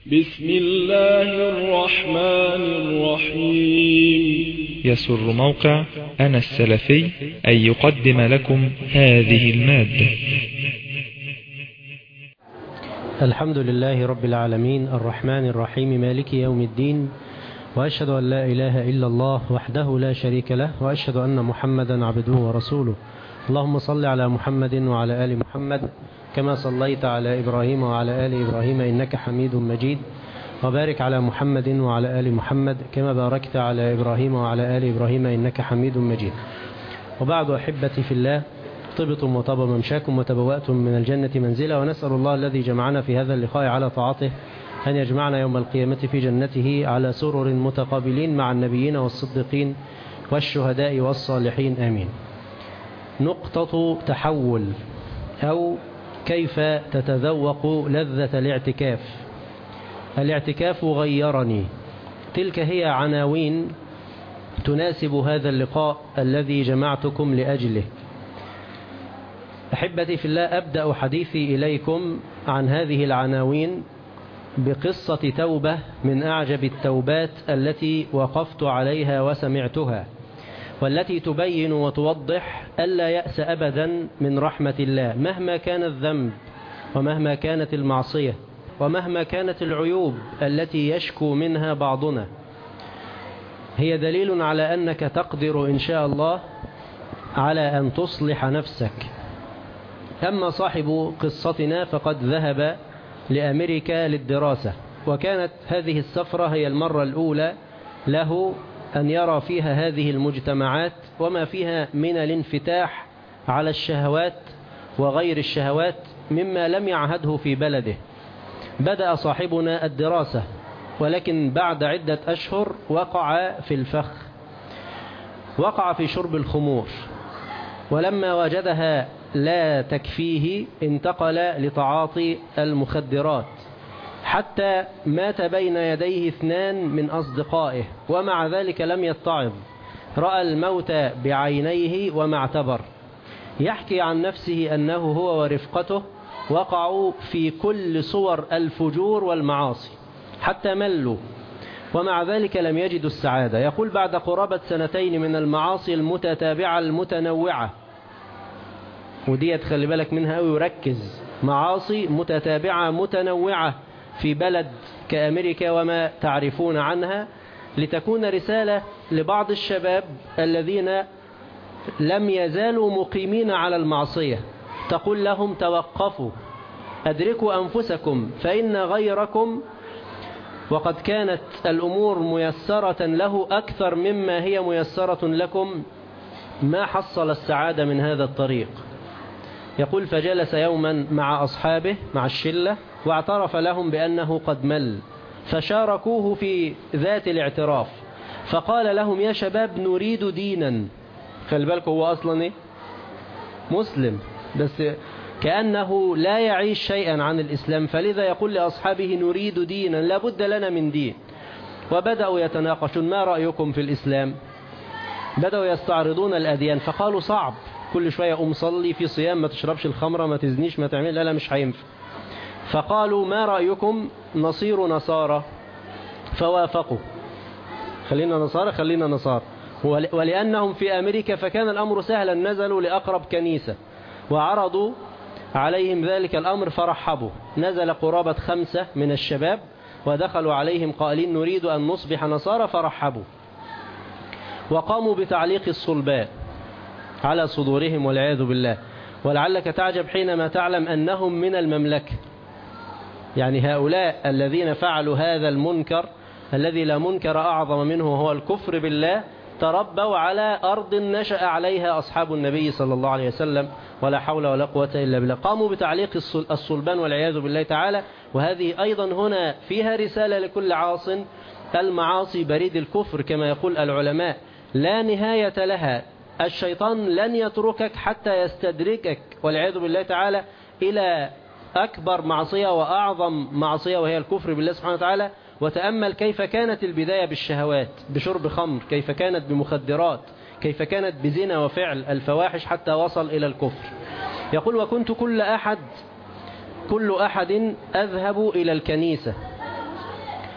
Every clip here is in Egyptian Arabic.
بسم الله الرحمن الرحيم يسر موقع أنا السلفي أن يقدم لكم هذه المادة الحمد لله رب العالمين الرحمن الرحيم مالك يوم الدين وأشهد أن لا إله إلا الله وحده لا شريك له وأشهد أن محمدا عبده ورسوله اللهم صل على محمد وعلى آل محمد كما صليت على إبراهيم وعلى آل إبراهيم إنك حميد مجيد وبارك على محمد وعلى آل محمد كما باركت على إبراهيم وعلى آل إبراهيم إنك حميد مجيد وبعد أحبتي في الله طبتم وطاب ممشاكم وتبوأتم من الجنة منزلا ونسأل الله الذي جمعنا في هذا اللقاء على طاعته أن يجمعنا يوم القيامة في جنته على سرر متقابلين مع النبيين والصديقين والشهداء والصالحين آمين نقطة تحول أو كيف تتذوق لذة الاعتكاف الاعتكاف غيرني تلك هي عناوين تناسب هذا اللقاء الذي جمعتكم لأجله أحبتي في الله أبدأ حديثي إليكم عن هذه العناوين بقصة توبة من أعجب التوبات التي وقفت عليها وسمعتها والتي تبين وتوضح ألا يأس أبدا من رحمة الله مهما كان الذنب ومهما كانت المعصية ومهما كانت العيوب التي يشكو منها بعضنا هي دليل على أنك تقدر إن شاء الله على أن تصلح نفسك أما صاحب قصتنا فقد ذهب لأمريكا للدراسة وكانت هذه السفرة هي المرة الأولى له أن يرى فيها هذه المجتمعات وما فيها من الانفتاح على الشهوات وغير الشهوات مما لم يعهده في بلده بدأ صاحبنا الدراسة ولكن بعد عدة أشهر وقع في الفخ وقع في شرب الخمور ولما وجدها لا تكفيه انتقل لتعاطي المخدرات حتى مات بين يديه اثنان من أصدقائه ومع ذلك لم يتعظ رأى الموت بعينيه وما اعتبر يحكي عن نفسه أنه هو ورفقته وقعوا في كل صور الفجور والمعاصي حتى ملوا ومع ذلك لم يجدوا السعادة يقول بعد قرابة سنتين من المعاصي المتتابعة المتنوعة وديت خلي بالك منها قوي وركز معاصي متتابعة متنوعة في بلد كأمريكا وما تعرفون عنها لتكون رسالة لبعض الشباب الذين لم يزالوا مقيمين على المعصية تقول لهم توقفوا أدركوا أنفسكم فإن غيركم وقد كانت الأمور ميسرة له أكثر مما هي ميسرة لكم ما حصل السعادة من هذا الطريق يقول فجلس يوما مع أصحابه مع الشلة واعترف لهم بأنه قد مل فشاركوه في ذات الاعتراف فقال لهم يا شباب نريد دينا خلي بالك هو أصلا إيه؟ مسلم بس كأنه لا يعيش شيئا عن الإسلام فلذا يقول لأصحابه نريد دينا لابد لنا من دين وبدأوا يتناقشون ما رأيكم في الإسلام بدأوا يستعرضون الأديان فقالوا صعب كل شوية أم صلي في صيام ما تشربش الخمرة ما تزنيش ما تعمل لا لا مش هينفع فقالوا ما رأيكم نصير نصارى فوافقوا خلينا نصارى خلينا نصارى ولأنهم في أمريكا فكان الأمر سهلا نزلوا لأقرب كنيسة وعرضوا عليهم ذلك الأمر فرحبوا نزل قرابة خمسة من الشباب ودخلوا عليهم قائلين نريد أن نصبح نصارى فرحبوا وقاموا بتعليق الصلبان على صدورهم والعياذ بالله ولعلك تعجب حينما تعلم أنهم من المملكة يعني هؤلاء الذين فعلوا هذا المنكر الذي لا منكر أعظم منه هو الكفر بالله تربوا على أرض نشأ عليها أصحاب النبي صلى الله عليه وسلم ولا حول ولا قوة إلا بالله قاموا بتعليق الصلبان والعياذ بالله تعالى وهذه أيضا هنا فيها رسالة لكل عاص المعاصي بريد الكفر كما يقول العلماء لا نهاية لها الشيطان لن يتركك حتى يستدركك والعياذ بالله تعالى إلى أكبر معصية وأعظم معصية وهي الكفر بالله سبحانه وتعالى وتأمل كيف كانت البداية بالشهوات بشرب خمر كيف كانت بمخدرات كيف كانت بزنا وفعل الفواحش حتى وصل إلى الكفر يقول وكنت كل أحد كل أحد أذهب إلى الكنيسة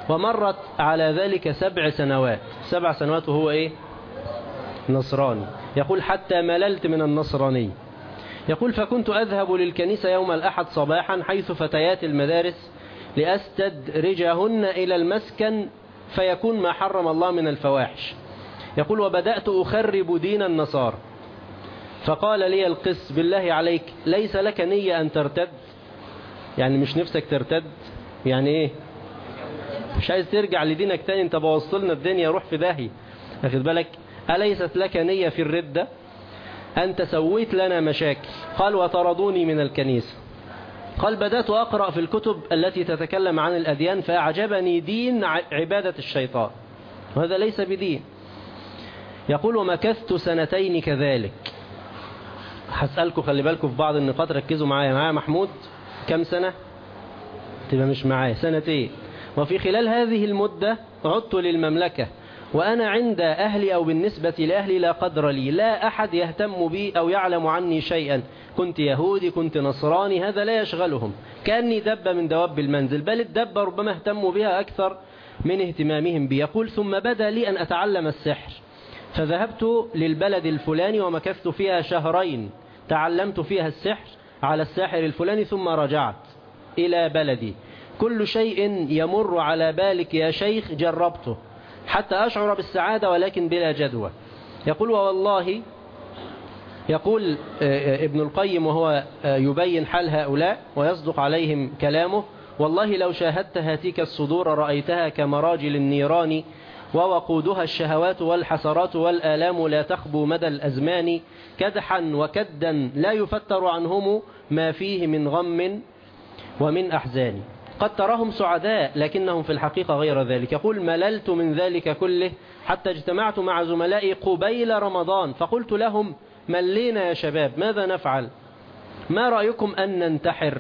ومرت على ذلك سبع سنوات سبع سنوات وهو إيه نصراني يقول حتى مللت من النصراني يقول فكنت أذهب للكنيسة يوم الأحد صباحا حيث فتيات المدارس لأستدرجهن إلى المسكن فيكون ما حرم الله من الفواحش يقول وبدأت أخرب دين النصارى فقال لي القس بالله عليك ليس لك نية أن ترتد يعني مش نفسك ترتد يعني ايه مش عايز ترجع لدينك تاني انت بوصلنا الدنيا روح في داهي اخد بالك أليست لك نية في الردة أنت سويت لنا مشاكل قال وطردوني من الكنيسة قال بدأت أقرأ في الكتب التي تتكلم عن الأديان فأعجبني دين عبادة الشيطان وهذا ليس بدين يقول ومكثت سنتين كذلك هسألكم خلي بالكم في بعض النقاط ركزوا معايا معايا محمود كم سنة تبقى مش معايا سنتين وفي خلال هذه المدة عدت للمملكة وأنا عند أهلي أو بالنسبة لأهلي لا قدر لي لا أحد يهتم بي أو يعلم عني شيئا كنت يهودي كنت نصراني هذا لا يشغلهم كأني دب من دواب المنزل بل الدب ربما اهتموا بها أكثر من اهتمامهم بي يقول ثم بدا لي أن أتعلم السحر فذهبت للبلد الفلاني ومكثت فيها شهرين تعلمت فيها السحر على الساحر الفلاني ثم رجعت إلى بلدي كل شيء يمر على بالك يا شيخ جربته حتى أشعر بالسعادة ولكن بلا جدوى يقول والله يقول ابن القيم وهو يبين حال هؤلاء ويصدق عليهم كلامه والله لو شاهدت هاتيك الصدور رأيتها كمراجل النيران ووقودها الشهوات والحسرات والآلام لا تخبو مدى الأزمان كدحا وكدا لا يفتر عنهم ما فيه من غم ومن أحزان قد تراهم سعداء لكنهم في الحقيقة غير ذلك يقول مللت من ذلك كله حتى اجتمعت مع زملائي قبيل رمضان فقلت لهم ملينا يا شباب ماذا نفعل ما رأيكم أن ننتحر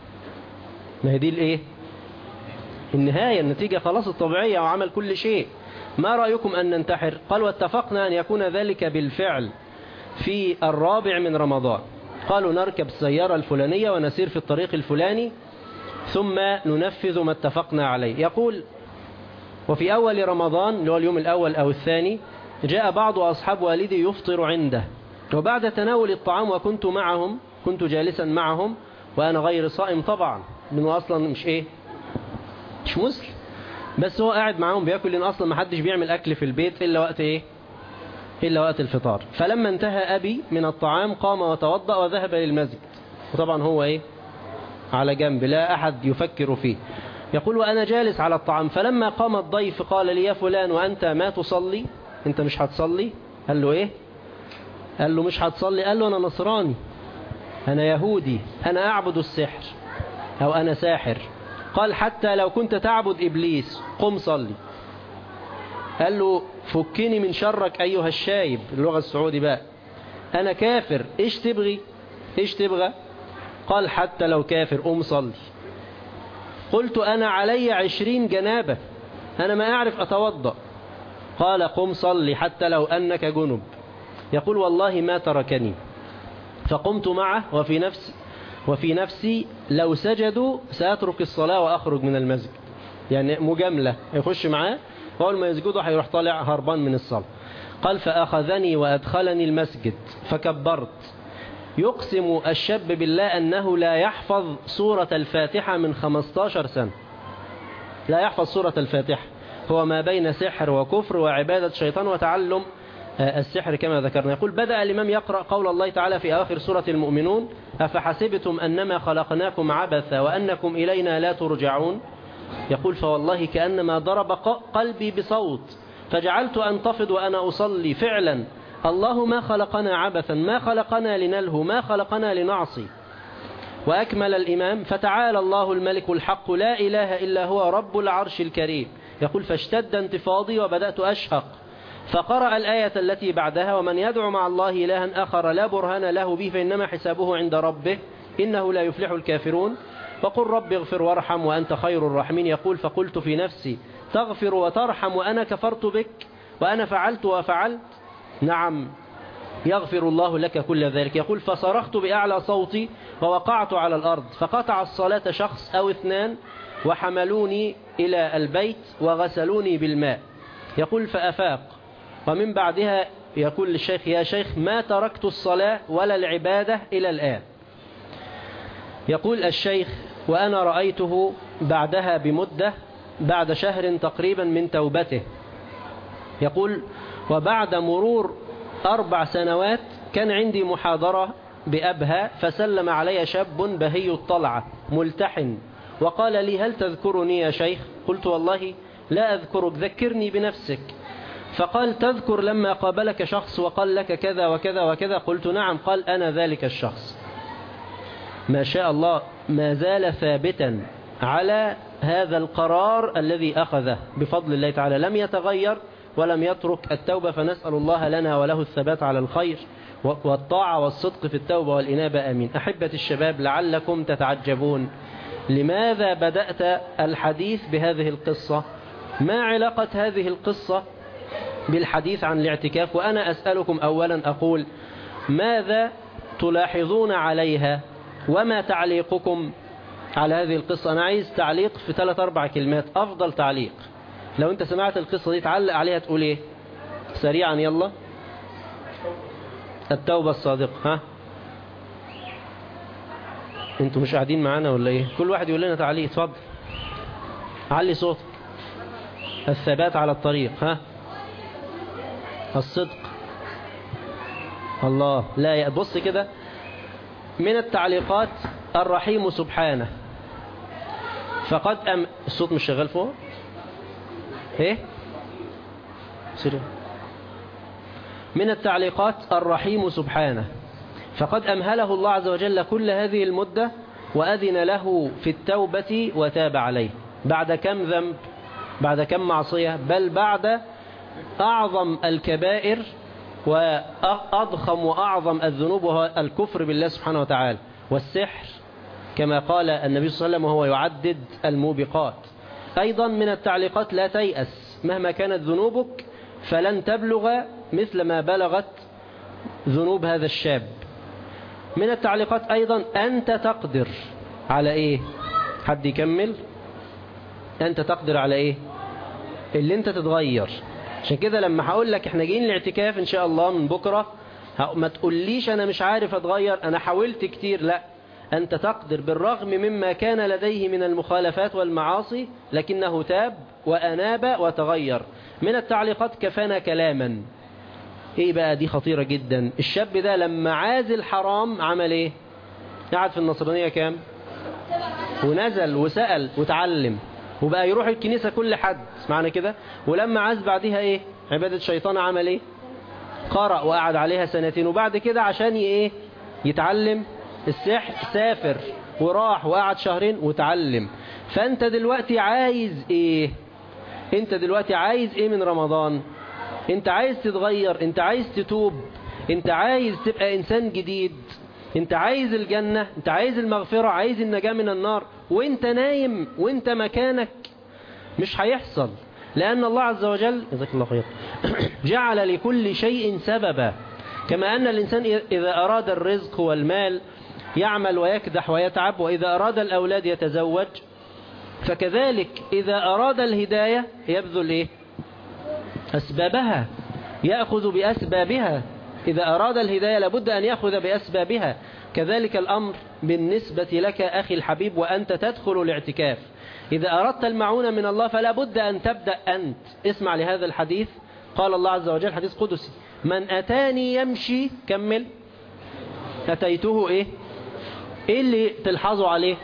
ما هي دي الايه النهاية النتيجة خلاص الطبيعية وعمل كل شيء ما رأيكم أن ننتحر قال واتفقنا أن يكون ذلك بالفعل في الرابع من رمضان قالوا نركب السيارة الفلانية ونسير في الطريق الفلاني ثم ننفذ ما اتفقنا عليه يقول وفي أول رمضان اللي هو اليوم الأول أو الثاني جاء بعض أصحاب والدي يفطر عنده وبعد تناول الطعام وكنت معهم كنت جالسا معهم وأنا غير صائم طبعا لأنه أصلا مش إيه مش مسلم بس هو قاعد معاهم بياكل لأن أصلا ما حدش بيعمل أكل في البيت إلا وقت إيه إلا وقت الفطار فلما انتهى أبي من الطعام قام وتوضأ وذهب للمسجد وطبعا هو إيه على جنب لا أحد يفكر فيه يقول وأنا جالس على الطعام فلما قام الضيف قال لي يا فلان وأنت ما تصلي أنت مش هتصلي قال له إيه قال له مش هتصلي قال له أنا نصراني أنا يهودي أنا أعبد السحر أو أنا ساحر قال حتى لو كنت تعبد إبليس قم صلي قال له فكني من شرك أيها الشايب اللغة السعودي بقى أنا كافر إيش تبغي إيش تبغى قال حتى لو كافر قم صلي قلت أنا علي عشرين جنابة أنا ما أعرف أتوضأ قال قم صلي حتى لو أنك جنب يقول والله ما تركني فقمت معه وفي نفس وفي نفسي لو سجدوا سأترك الصلاة وأخرج من المسجد يعني مجاملة يخش معاه وأول ما يسجدوا هيروح طالع هربان من الصلاة قال فأخذني وأدخلني المسجد فكبرت يقسم الشاب بالله أنه لا يحفظ سورة الفاتحة من 15 سنة لا يحفظ سورة الفاتحة هو ما بين سحر وكفر وعبادة شيطان وتعلم السحر كما ذكرنا يقول بدأ الإمام يقرأ قول الله تعالى في آخر سورة المؤمنون أفحسبتم أنما خلقناكم عبثا وأنكم إلينا لا ترجعون يقول فوالله كأنما ضرب قلبي بصوت فجعلت أنتفض وأنا أصلي فعلا الله ما خلقنا عبثا ما خلقنا لنلهو ما خلقنا لنعصي وأكمل الإمام فتعالى الله الملك الحق لا إله إلا هو رب العرش الكريم يقول فاشتد انتفاضي وبدأت أشهق فقرأ الآية التي بعدها ومن يدعو مع الله إلها آخر لا برهان له به فإنما حسابه عند ربه إنه لا يفلح الكافرون فقل رب اغفر وارحم وأنت خير الراحمين يقول فقلت في نفسي تغفر وترحم وأنا كفرت بك وأنا فعلت وفعلت نعم يغفر الله لك كل ذلك يقول فصرخت بأعلى صوتي ووقعت على الأرض فقطع الصلاة شخص أو اثنان وحملوني إلى البيت وغسلوني بالماء يقول فأفاق ومن بعدها يقول للشيخ يا شيخ ما تركت الصلاة ولا العبادة إلى الآن يقول الشيخ وأنا رأيته بعدها بمدة بعد شهر تقريبا من توبته يقول وبعد مرور أربع سنوات كان عندي محاضرة بأبها فسلم علي شاب بهي الطلعة ملتحن وقال لي هل تذكرني يا شيخ قلت والله لا أذكرك ذكرني بنفسك فقال تذكر لما قابلك شخص وقال لك كذا وكذا وكذا قلت نعم قال أنا ذلك الشخص ما شاء الله ما زال ثابتا على هذا القرار الذي أخذه بفضل الله تعالى لم يتغير ولم يترك التوبة فنسأل الله لنا وله الثبات على الخير والطاعة والصدق في التوبة والإنابة أمين أحبة الشباب لعلكم تتعجبون لماذا بدأت الحديث بهذه القصة ما علاقة هذه القصة بالحديث عن الاعتكاف وأنا أسألكم أولا أقول ماذا تلاحظون عليها وما تعليقكم على هذه القصة أنا عايز تعليق في ثلاث أربع كلمات أفضل تعليق لو أنت سمعت القصة دي تعلق عليها تقول إيه سريعا يلا التوبة الصادقة ها انتوا مش قاعدين معانا ولا ايه كل واحد يقول لنا تعليق اتفضل علي صوتك الثبات على الطريق ها الصدق الله لا بص كده من التعليقات الرحيم سبحانه فقد أم الصوت مش شغال فوق ايه سريع من التعليقات الرحيم سبحانه فقد أمهله الله عز وجل كل هذه المدة وأذن له في التوبة وتاب عليه بعد كم ذنب بعد كم معصية بل بعد أعظم الكبائر وأضخم وأعظم الذنوب وهو الكفر بالله سبحانه وتعالى والسحر كما قال النبي صلى الله عليه وسلم وهو يعدد الموبقات أيضا من التعليقات لا تيأس مهما كانت ذنوبك فلن تبلغ مثل ما بلغت ذنوب هذا الشاب من التعليقات أيضا أنت تقدر على إيه حد يكمل أنت تقدر على إيه اللي أنت تتغير عشان كده لما هقول لك احنا جايين الاعتكاف ان شاء الله من بكرة ما تقوليش انا مش عارف اتغير انا حاولت كتير لا انت تقدر بالرغم مما كان لديه من المخالفات والمعاصي لكنه تاب واناب وتغير من التعليقات كفانا كلاما ايه بقى دي خطيرة جدا الشاب ده لما عاز الحرام عمل ايه قعد في النصرانية كام ونزل وسأل وتعلم وبقى يروح الكنيسة كل حد معنى كده ولما عاز بعدها ايه عبادة شيطان عمل ايه قرأ وقعد عليها سنتين وبعد كده عشان ايه يتعلم السحر سافر وراح وقعد شهرين وتعلم فانت دلوقتي عايز ايه انت دلوقتي عايز ايه من رمضان انت عايز تتغير انت عايز تتوب انت عايز تبقى انسان جديد انت عايز الجنة انت عايز المغفرة عايز النجاة من النار وانت نايم وانت مكانك مش هيحصل لأن الله عز وجل جزاك الله خير جعل لكل شيء سببا كما أن الإنسان إذا أراد الرزق والمال يعمل ويكدح ويتعب وإذا أراد الأولاد يتزوج فكذلك إذا أراد الهداية يبذل إيه أسبابها يأخذ بأسبابها إذا أراد الهداية لابد أن يأخذ بأسبابها كذلك الأمر بالنسبة لك أخي الحبيب وأنت تدخل الاعتكاف إذا أردت المعونة من الله فلا بد أن تبدأ أنت اسمع لهذا الحديث قال الله عز وجل حديث قدسي من أتاني يمشي كمل أتيته إيه إيه اللي تلحظوا عليه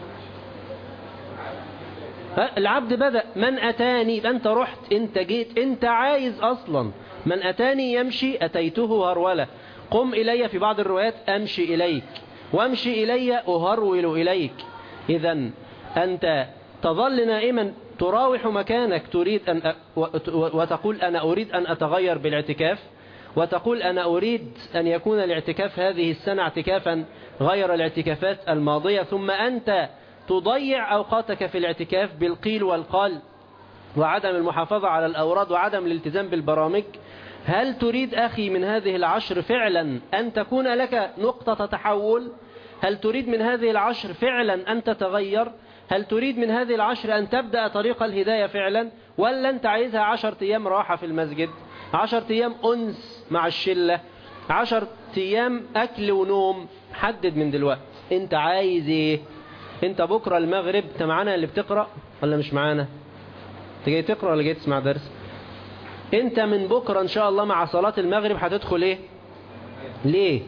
العبد بدأ من أتاني أنت رحت أنت جيت أنت عايز أصلا من أتاني يمشي أتيته هرولة قم إلي في بعض الروايات أمشي إليك وامشي إلي أهرول إليك إذا أنت تظل نائما تراوح مكانك تريد أن أ... وتقول أنا أريد أن أتغير بالاعتكاف وتقول أنا أريد أن يكون الاعتكاف هذه السنة اعتكافا غير الاعتكافات الماضية ثم أنت تضيع أوقاتك في الاعتكاف بالقيل والقال وعدم المحافظة على الأوراد وعدم الالتزام بالبرامج هل تريد أخي من هذه العشر فعلا أن تكون لك نقطة تحول هل تريد من هذه العشر فعلا أن تتغير هل تريد من هذه العشر أن تبدأ طريق الهداية فعلا ولا أنت عايزها عشر أيام راحة في المسجد عشر أيام أنس مع الشلة عشر أيام أكل ونوم حدد من دلوقتي أنت عايز إيه أنت بكرة المغرب أنت معانا اللي بتقرأ ولا مش معانا أنت جاي تقرأ ولا جاي تسمع درس أنت من بكرة إن شاء الله مع صلاة المغرب هتدخل إيه ليه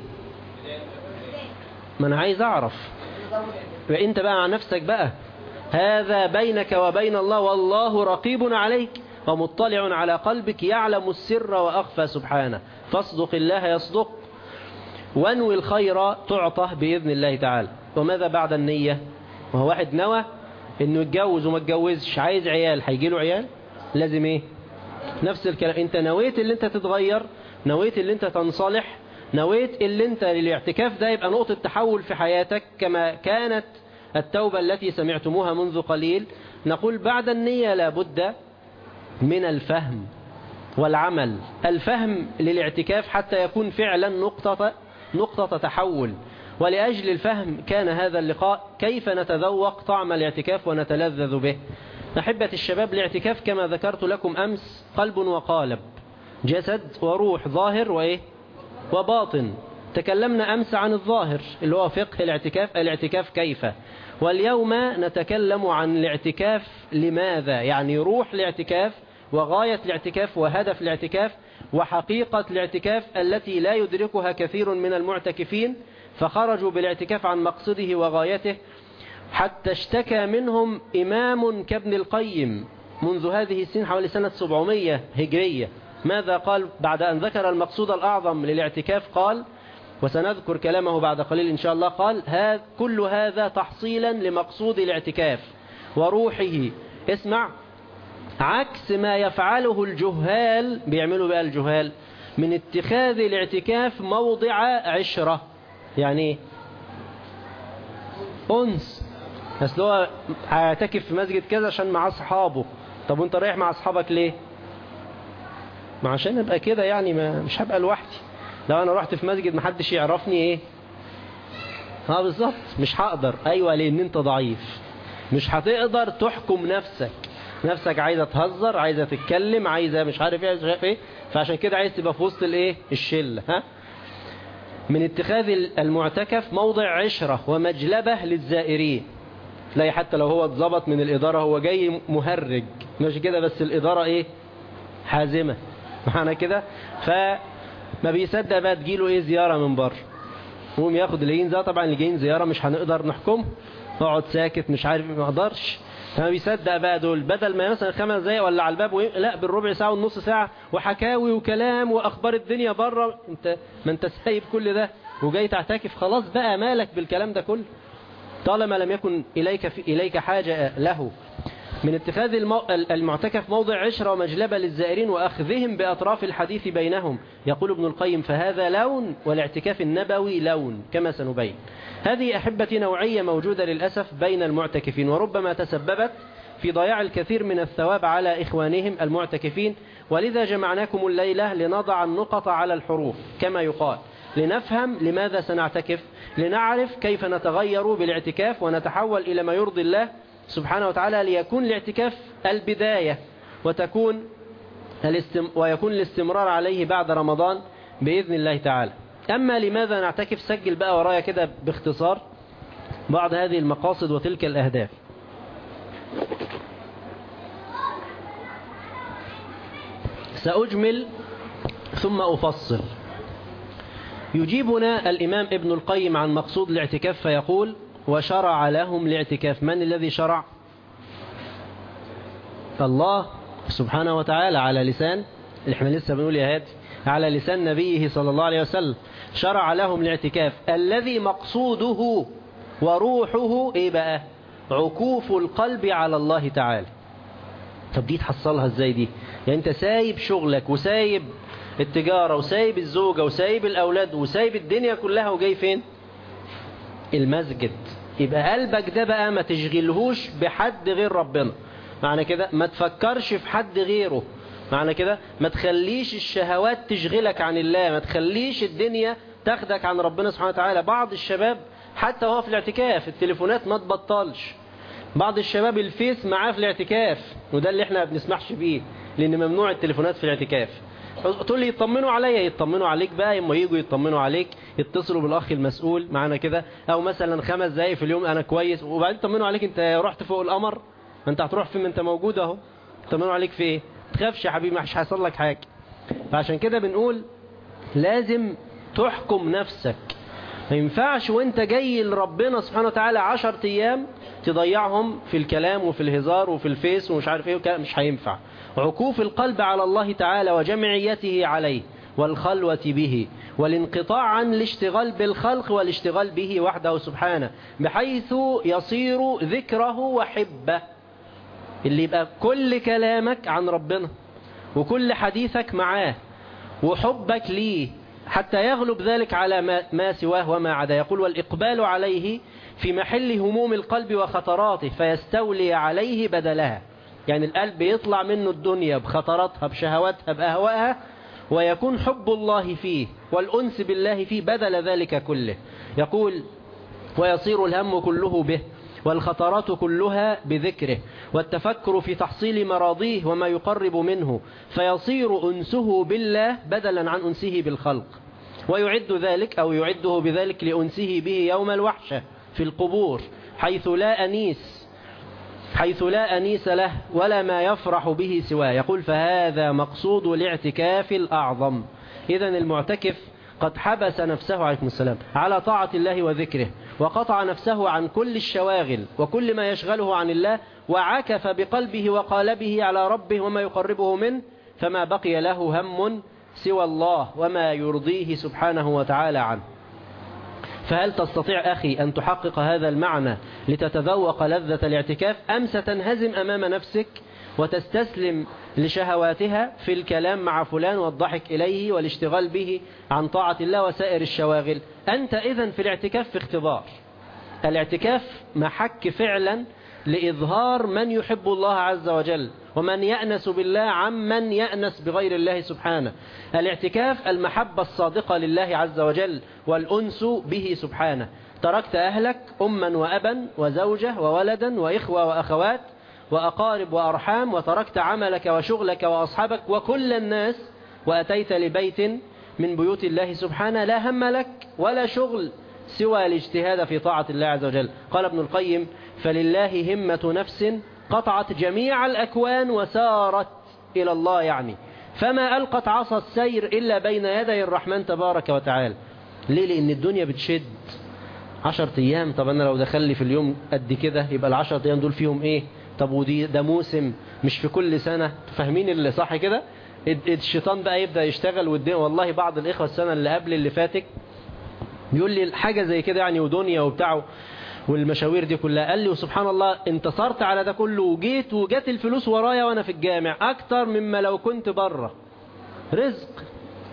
ما أنا عايز أعرف وانت بقى مع نفسك بقى هذا بينك وبين الله والله رقيب عليك ومطلع على قلبك يعلم السر وأخفى سبحانه فاصدق الله يصدق وانوي الخير تعطى بإذن الله تعالى وماذا بعد النية وهو واحد نوى انه يتجوز وما اتجوزش عايز عيال هيجي له عيال لازم ايه نفس الكلام انت نويت اللي انت تتغير نويت اللي انت تنصلح نويت اللي انت للاعتكاف ده يبقى نقطة تحول في حياتك كما كانت التوبة التي سمعتموها منذ قليل نقول بعد النية لابد من الفهم والعمل الفهم للاعتكاف حتى يكون فعلا نقطة, نقطة تحول ولأجل الفهم كان هذا اللقاء كيف نتذوق طعم الاعتكاف ونتلذذ به أحبة الشباب الاعتكاف كما ذكرت لكم أمس قلب وقالب جسد وروح ظاهر وإيه وباطن تكلمنا أمس عن الظاهر اللي هو فقه الاعتكاف الاعتكاف كيف واليوم نتكلم عن الاعتكاف لماذا يعني روح الاعتكاف وغاية الاعتكاف وهدف الاعتكاف وحقيقة الاعتكاف التي لا يدركها كثير من المعتكفين فخرجوا بالاعتكاف عن مقصده وغايته حتى اشتكى منهم إمام كابن القيم منذ هذه السنة حوالي سنة 700 هجرية ماذا قال بعد أن ذكر المقصود الأعظم للاعتكاف قال وسنذكر كلامه بعد قليل إن شاء الله قال هذا كل هذا تحصيلا لمقصود الاعتكاف وروحه اسمع عكس ما يفعله الجهال بيعملوا بقى الجهال من اتخاذ الاعتكاف موضع عشرة يعني أنس بس هو هيعتكف في مسجد كذا عشان مع أصحابه طب وانت رايح مع أصحابك ليه ما عشان ابقى كده يعني ما مش هبقى لوحدي لو انا رحت في مسجد محدش يعرفني ايه ها بالظبط مش هقدر ايوه لان انت ضعيف مش هتقدر تحكم نفسك نفسك عايزه تهزر عايزه تتكلم عايزه مش عارف ايه مش عارف ايه فعشان كده عايز تبقى في وسط الايه الشله ها من اتخاذ المعتكف موضع عشرة ومجلبة للزائرين تلاقي حتى لو هو اتظبط من الإدارة هو جاي مهرج مش كده بس الإدارة ايه حازمة معنى كده فما بيصدق بقى تجيله ايه زيارة من بره قوم ياخد اللي جايين طبعا اللي جايين زيارة مش هنقدر نحكم اقعد ساكت مش عارف ما اقدرش فما بيصدق بقى دول بدل ما مثلا خمس دقايق ولا على الباب وإيه؟ لا بالربع ساعة والنص ساعة وحكاوي وكلام واخبار الدنيا بره انت ما انت سايب كل ده وجاي تعتكف خلاص بقى مالك بالكلام ده كله طالما لم يكن إليك, في إليك حاجة له من اتخاذ المو... المعتكف موضع عشرة ومجلبة للزائرين وأخذهم بأطراف الحديث بينهم يقول ابن القيم فهذا لون والاعتكاف النبوي لون كما سنبين هذه أحبتي نوعية موجودة للأسف بين المعتكفين وربما تسببت في ضياع الكثير من الثواب على إخوانهم المعتكفين ولذا جمعناكم الليلة لنضع النقط على الحروف كما يقال لنفهم لماذا سنعتكف لنعرف كيف نتغير بالاعتكاف ونتحول إلى ما يرضي الله سبحانه وتعالى ليكون الاعتكاف البداية وتكون الاستم ويكون الاستمرار عليه بعد رمضان بإذن الله تعالى أما لماذا نعتكف سجل بقى ورايا كده باختصار بعض هذه المقاصد وتلك الأهداف سأجمل ثم أفصل يجيبنا الإمام ابن القيم عن مقصود الاعتكاف فيقول وشرع لهم الاعتكاف من الذي شرع الله سبحانه وتعالى على لسان احنا لسه بنقول يا هادي على لسان نبيه صلى الله عليه وسلم شرع لهم الاعتكاف الذي مقصوده وروحه ايه بقى عكوف القلب على الله تعالى طب دي تحصلها ازاي دي يعني انت سايب شغلك وسايب التجارة وسايب الزوجة وسايب الأولاد وسايب الدنيا كلها وجاي فين المسجد يبقى قلبك ده بقى ما تشغلهوش بحد غير ربنا معنى كده ما تفكرش في حد غيره معنى كده ما تخليش الشهوات تشغلك عن الله ما تخليش الدنيا تاخدك عن ربنا سبحانه وتعالى بعض الشباب حتى وهو في الاعتكاف التليفونات ما تبطلش بعض الشباب الفيس معاه في الاعتكاف وده اللي احنا ما بنسمحش بيه لان ممنوع التليفونات في الاعتكاف تقول لي يطمنوا عليا يطمنوا عليك بقى اما يجوا يطمنوا عليك يتصلوا بالاخ المسؤول معانا كده او مثلا خمس دقايق في اليوم انا كويس وبعدين يطمنوا عليك انت رحت فوق القمر ما انت هتروح فين ما انت موجود اهو يطمنوا عليك في ايه تخافش يا حبيبي مش هيحصل لك حاجه فعشان كده بنقول لازم تحكم نفسك ما ينفعش وانت جاي لربنا سبحانه وتعالى عشر ايام تضيعهم في الكلام وفي الهزار وفي الفيس ومش عارف ايه وكلام مش هينفع عكوف القلب على الله تعالى وجمعيته عليه والخلوة به والانقطاع عن الاشتغال بالخلق والاشتغال به وحده سبحانه بحيث يصير ذكره وحبه اللي يبقى كل كلامك عن ربنا وكل حديثك معاه وحبك ليه حتى يغلب ذلك على ما, ما سواه وما عدا يقول والإقبال عليه في محل هموم القلب وخطراته فيستولي عليه بدلها يعني القلب يطلع منه الدنيا بخطراتها بشهواتها بأهوائها ويكون حب الله فيه والأنس بالله فيه بدل ذلك كله يقول ويصير الهم كله به والخطرات كلها بذكره والتفكر في تحصيل مراضيه وما يقرب منه فيصير أنسه بالله بدلا عن أنسه بالخلق ويعد ذلك أو يعده بذلك لأنسه به يوم الوحشة في القبور حيث لا أنيس حيث لا أنيس له ولا ما يفرح به سواه يقول فهذا مقصود الاعتكاف الأعظم إذا المعتكف قد حبس نفسه عليكم السلام على طاعة الله وذكره وقطع نفسه عن كل الشواغل وكل ما يشغله عن الله وعكف بقلبه وقالبه على ربه وما يقربه منه فما بقي له هم سوى الله وما يرضيه سبحانه وتعالى عنه فهل تستطيع أخي أن تحقق هذا المعنى لتتذوق لذة الاعتكاف أم ستنهزم أمام نفسك وتستسلم لشهواتها في الكلام مع فلان والضحك إليه والاشتغال به عن طاعة الله وسائر الشواغل أنت إذن في الاعتكاف في اختبار الاعتكاف محك فعلا لإظهار من يحب الله عز وجل ومن يأنس بالله عمن يأنس بغير الله سبحانه الاعتكاف المحبة الصادقة لله عز وجل والأنس به سبحانه تركت أهلك أما وأبا وزوجة وولدا وإخوة وأخوات وأقارب وأرحام وتركت عملك وشغلك وأصحابك وكل الناس وأتيت لبيت من بيوت الله سبحانه لا هم لك ولا شغل سوى الاجتهاد في طاعة الله عز وجل قال ابن القيم فلله همة نفس قطعت جميع الأكوان وسارت إلى الله يعني فما ألقت عصا السير إلا بين يدي الرحمن تبارك وتعالى ليه لأن الدنيا بتشد عشر أيام طب أنا لو دخل لي في اليوم قد كده يبقى العشر أيام دول فيهم إيه طب ودي ده موسم مش في كل سنة فاهمين اللي صح كده الشيطان بقى يبدأ يشتغل والدنيا والله بعض الإخوة السنة اللي قبل اللي فاتك بيقول لي حاجة زي كده يعني ودنيا وبتاعه والمشاوير دي كلها قال لي وسبحان الله انتصرت على ده كله وجيت وجات الفلوس ورايا وانا في الجامع اكتر مما لو كنت بره رزق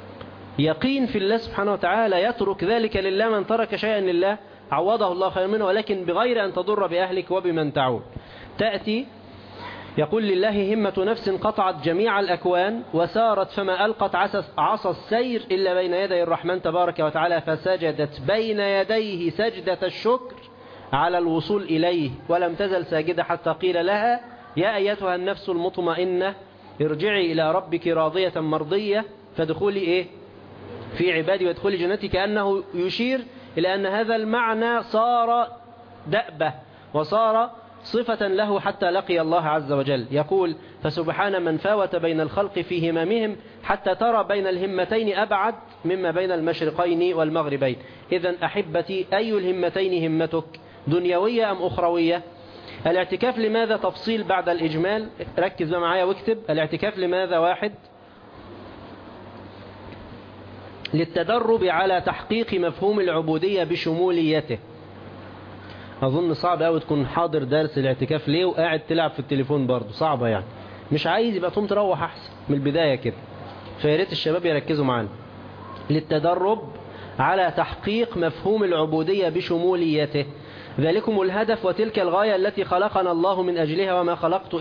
يقين في الله سبحانه وتعالى يترك ذلك لله من ترك شيئا لله عوضه الله خير منه ولكن بغير أن تضر بأهلك وبمن تعود تأتي يقول لله همة نفس قطعت جميع الأكوان وسارت فما ألقت عصا السير إلا بين يدي الرحمن تبارك وتعالى فسجدت بين يديه سجدة الشكر على الوصول إليه ولم تزل ساجدة حتى قيل لها يا أيتها النفس المطمئنة ارجعي إلى ربك راضية مرضية فدخولي إيه في عبادي وادخلي جنتي كأنه يشير إلى أن هذا المعنى صار دأبة وصار صفة له حتى لقي الله عز وجل يقول فسبحان من فاوت بين الخلق في هممهم حتى ترى بين الهمتين أبعد مما بين المشرقين والمغربين إذا أحبتي أي الهمتين همتك دنيوية أم أخروية الاعتكاف لماذا تفصيل بعد الإجمال ركز معايا واكتب الاعتكاف لماذا واحد للتدرب على تحقيق مفهوم العبودية بشموليته أظن صعب أوي تكون حاضر درس الاعتكاف ليه وقاعد تلعب في التليفون برضه صعبة يعني مش عايز يبقى تقوم تروح أحسن من البداية كده فياريت الشباب يركزوا معانا للتدرب على تحقيق مفهوم العبودية بشموليته ذلكم الهدف وتلك الغاية التي خلقنا الله من أجلها وما خلقت إيه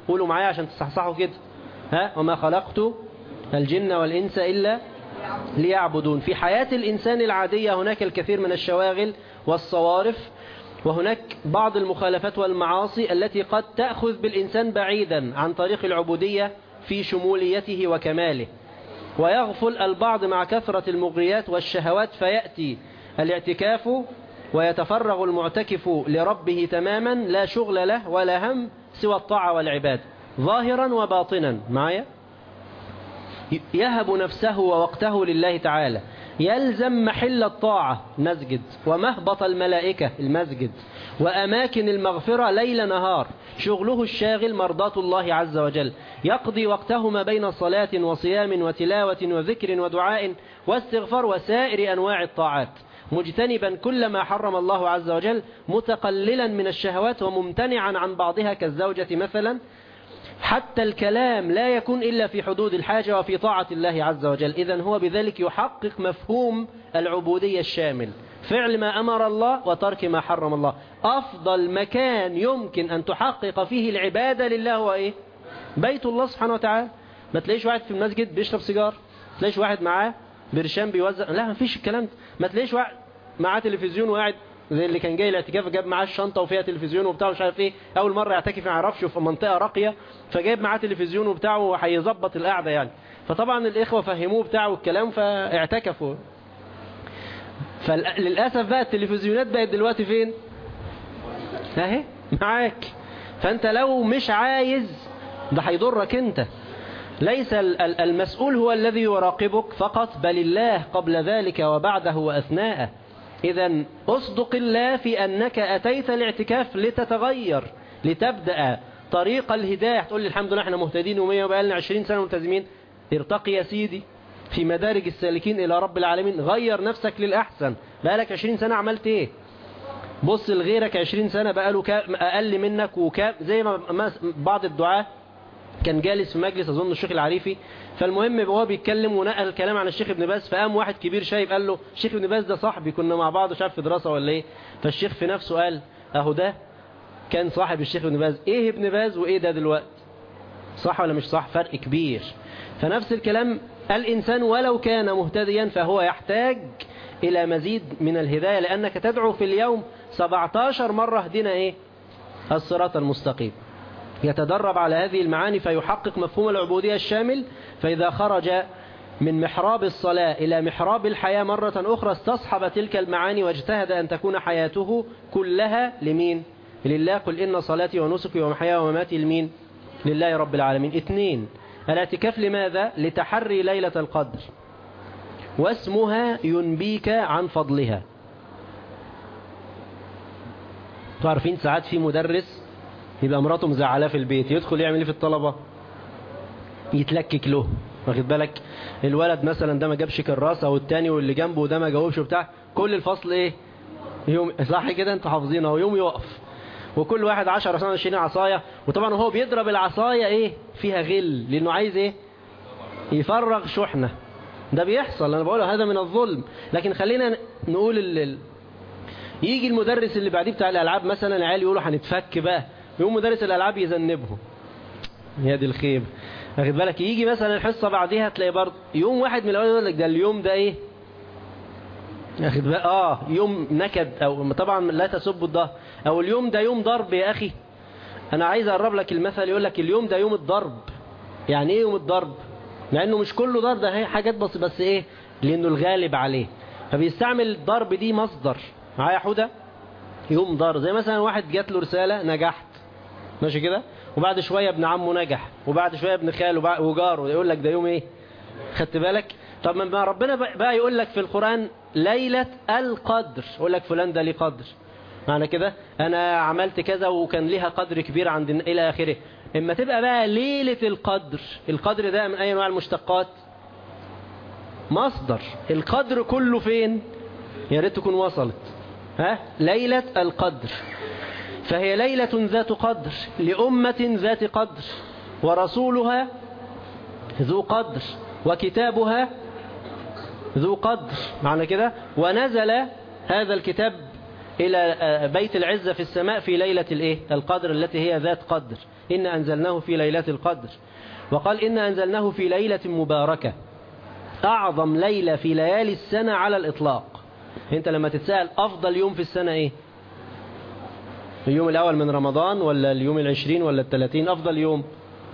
قولوا معايا عشان تصحصحوا كده ها وما خلقت الجن والإنس إلا ليعبدون في حياة الإنسان العادية هناك الكثير من الشواغل والصوارف وهناك بعض المخالفات والمعاصي التي قد تأخذ بالإنسان بعيدا عن طريق العبودية في شموليته وكماله ويغفل البعض مع كثرة المغريات والشهوات فيأتي الاعتكاف ويتفرغ المعتكف لربه تماما لا شغل له ولا هم سوى الطاعة والعباد ظاهرا وباطنا معايا يهب نفسه ووقته لله تعالى يلزم محل الطاعة مسجد ومهبط الملائكة المسجد وأماكن المغفرة ليل نهار شغله الشاغل مرضاة الله عز وجل يقضي وقته ما بين صلاة وصيام وتلاوة وذكر ودعاء واستغفار وسائر أنواع الطاعات مجتنبا كل ما حرم الله عز وجل متقللا من الشهوات وممتنعا عن بعضها كالزوجة مثلا حتى الكلام لا يكون إلا في حدود الحاجة وفي طاعة الله عز وجل إذا هو بذلك يحقق مفهوم العبودية الشامل فعل ما أمر الله وترك ما حرم الله أفضل مكان يمكن أن تحقق فيه العبادة لله هو إيه بيت الله سبحانه وتعالى ما تلاقيش واحد في المسجد بيشرب سيجار ما تلاقيش واحد معاه برشام بيوزع لا ما فيش الكلام ده ما تلاقيش واحد معاه تلفزيون وقاعد زي اللي كان جاي الاعتكاف جاب معاه الشنطه وفيها تلفزيون وبتاع مش عارف ايه اول مره يعتكف ما يعرفش في منطقه راقيه فجايب معاه تلفزيون وبتاع وهيظبط القعده يعني فطبعا الاخوه فهموه بتاعه الكلام فاعتكفوا فللاسف بقى التلفزيونات بقت دلوقتي فين اهي معاك فانت لو مش عايز ده هيضرك انت ليس المسؤول هو الذي يراقبك فقط بل الله قبل ذلك وبعده وأثناءه إذا أصدق الله في أنك أتيت الاعتكاف لتتغير لتبدأ طريق الهداية تقول لي الحمد لله احنا مهتدين ومية وبقالنا عشرين سنة ملتزمين ارتقي يا سيدي في مدارج السالكين إلى رب العالمين غير نفسك للأحسن بقالك عشرين سنة عملت ايه بص لغيرك عشرين سنة بقاله أقل منك وكام زي ما بعض الدعاة كان جالس في مجلس أظن الشيخ العريفي فالمهم هو بيتكلم ونقل الكلام عن الشيخ ابن باز فقام واحد كبير شايف قال له الشيخ ابن باز ده صاحبي كنا مع بعض شاف في دراسة ولا ايه فالشيخ في نفسه قال اهو ده كان صاحب الشيخ ابن باز ايه ابن باز وايه ده دلوقتي صح ولا مش صح فرق كبير فنفس الكلام الإنسان ولو كان مهتديا فهو يحتاج إلى مزيد من الهداية لأنك تدعو في اليوم 17 مرة اهدنا ايه الصراط المستقيم يتدرب على هذه المعاني فيحقق مفهوم العبودية الشامل فإذا خرج من محراب الصلاة إلى محراب الحياة مرة أخرى استصحب تلك المعاني واجتهد أن تكون حياته كلها لمين لله قل إن صلاتي ونسكي ومحياي ومماتي لمين لله رب العالمين اثنين الاعتكاف لماذا لتحري ليلة القدر واسمها ينبيك عن فضلها تعرفين ساعات في مدرس يبقى مراته مزعلاه في البيت يدخل يعمل ايه في الطلبة يتلكك له واخد بالك الولد مثلا ده ما جابش كراسة والتاني واللي جنبه ده ما جاوبش بتاع كل الفصل ايه يوم صح كده انتوا حافظينها ويوم يقف وكل واحد 10 سنة 20 عصاية وطبعا هو بيضرب العصاية ايه فيها غل لانه عايز ايه يفرغ شحنة ده بيحصل انا بقوله هذا من الظلم لكن خلينا نقول ال... يجي المدرس اللي بعديه بتاع الالعاب مثلا العيال يقولوا هنتفك بقى يقوم مدرس الالعاب يذنبهم يا دي الخيب واخد بالك يجي مثلا الحصه بعديها تلاقي برضه يوم واحد من الاولاد يقول لك ده اليوم ده ايه واخد بالك اه يوم نكد او طبعا لا تسب الظهر او اليوم ده يوم ضرب يا اخي انا عايز اقرب لك المثل يقول لك اليوم ده يوم الضرب يعني ايه يوم الضرب مع انه مش كله ضرب ده هي حاجات بس بس ايه لانه الغالب عليه فبيستعمل الضرب دي مصدر معايا حوده يوم ضرب زي مثلا واحد جات له رساله نجحت ماشي كده وبعد شوية ابن عمه نجح وبعد شوية ابن خاله وجاره يقول لك ده يوم ايه خدت بالك طب ما ربنا بقى يقول لك في القرآن ليلة القدر يقول لك فلان ده ليه قدر معنى كده انا عملت كذا وكان ليها قدر كبير عند الى اخره اما تبقى بقى ليلة القدر القدر ده من اي انواع المشتقات مصدر القدر كله فين يا ريت تكون وصلت ها ليلة القدر فهي ليلة ذات قدر لأمة ذات قدر ورسولها ذو قدر وكتابها ذو قدر معنى كده ونزل هذا الكتاب إلى بيت العزة في السماء في ليلة الإيه؟ القدر التي هي ذات قدر إن أنزلناه في ليلة القدر وقال إن أنزلناه في ليلة مباركة أعظم ليلة في ليالي السنة على الإطلاق أنت لما تتسأل أفضل يوم في السنة إيه اليوم الأول من رمضان ولا اليوم العشرين ولا الثلاثين أفضل يوم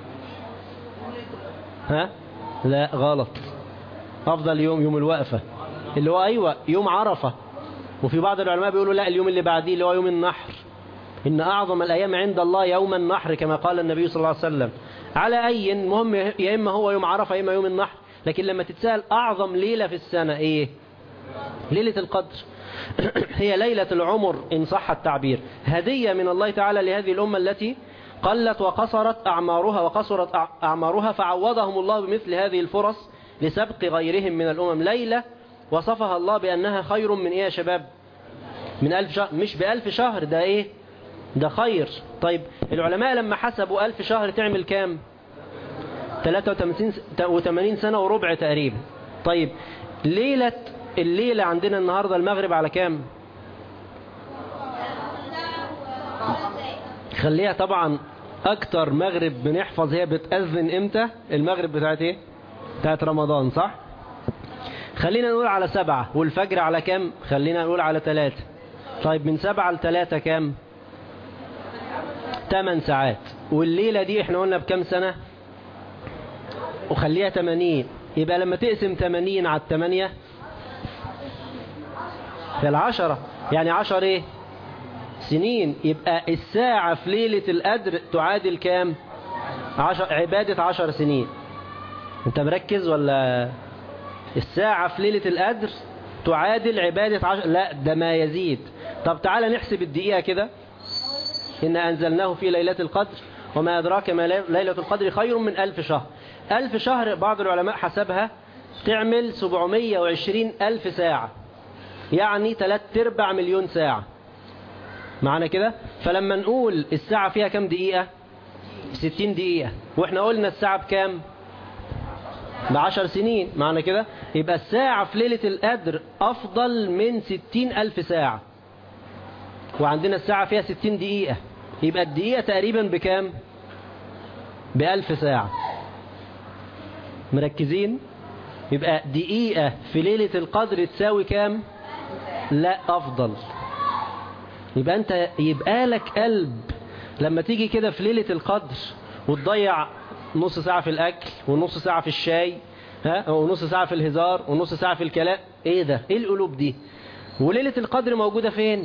ها لا غلط أفضل يوم يوم الوقفة اللي هو أيوة يوم عرفة وفي بعض العلماء بيقولوا لا اليوم اللي بعديه اللي هو يوم النحر إن أعظم الأيام عند الله يوم النحر كما قال النبي صلى الله عليه وسلم على أي مهم يا إما هو يوم عرفة يا إما يوم النحر لكن لما تتسأل أعظم ليلة في السنة إيه ليلة القدر هي ليلة العمر إن صح التعبير هدية من الله تعالى لهذه الأمة التي قلت وقصرت أعمارها وقصرت أعمارها فعوضهم الله بمثل هذه الفرص لسبق غيرهم من الأمم ليلة وصفها الله بأنها خير من إيه يا شباب من ألف شهر مش بألف شهر ده إيه ده خير طيب العلماء لما حسبوا ألف شهر تعمل كام 83 سنة وربع تقريبا طيب ليلة الليلة عندنا النهاردة المغرب على كام خليها طبعا اكتر مغرب بنحفظ هي بتأذن امتى المغرب بتاعت ايه بتاعت رمضان صح خلينا نقول على سبعة والفجر على كام خلينا نقول على ثلاثة طيب من سبعة لثلاثة كام تمن ساعات والليلة دي احنا قلنا بكام سنة وخليها 80 يبقى لما تقسم 80 على الثمانية في العشرة يعني عشر ايه سنين يبقى الساعة في ليلة القدر تعادل كام عشر عبادة عشر سنين انت مركز ولا الساعة في ليلة القدر تعادل عبادة عشر لا ده ما يزيد طب تعالى نحسب الدقيقة كده إن أنزلناه في ليلة القدر وما أدراك ما ليلة القدر خير من ألف شهر ألف شهر بعض العلماء حسبها تعمل 720 ألف ساعة يعني 3 ارباع مليون ساعة معنا كده فلما نقول الساعة فيها كم دقيقة 60 دقيقة واحنا قلنا الساعة بكام بعشر سنين معنا كده يبقى الساعة في ليلة القدر أفضل من 60 ألف ساعة وعندنا الساعة فيها 60 دقيقة يبقى الدقيقة تقريبا بكام بألف ساعة مركزين يبقى دقيقة في ليلة القدر تساوي كام لا أفضل يبقى أنت يبقى لك قلب لما تيجي كده في ليلة القدر وتضيع نص ساعة في الأكل ونص ساعة في الشاي ها ونص ساعة في الهزار ونص ساعة في الكلام ايه ده ايه القلوب دي وليلة القدر موجودة فين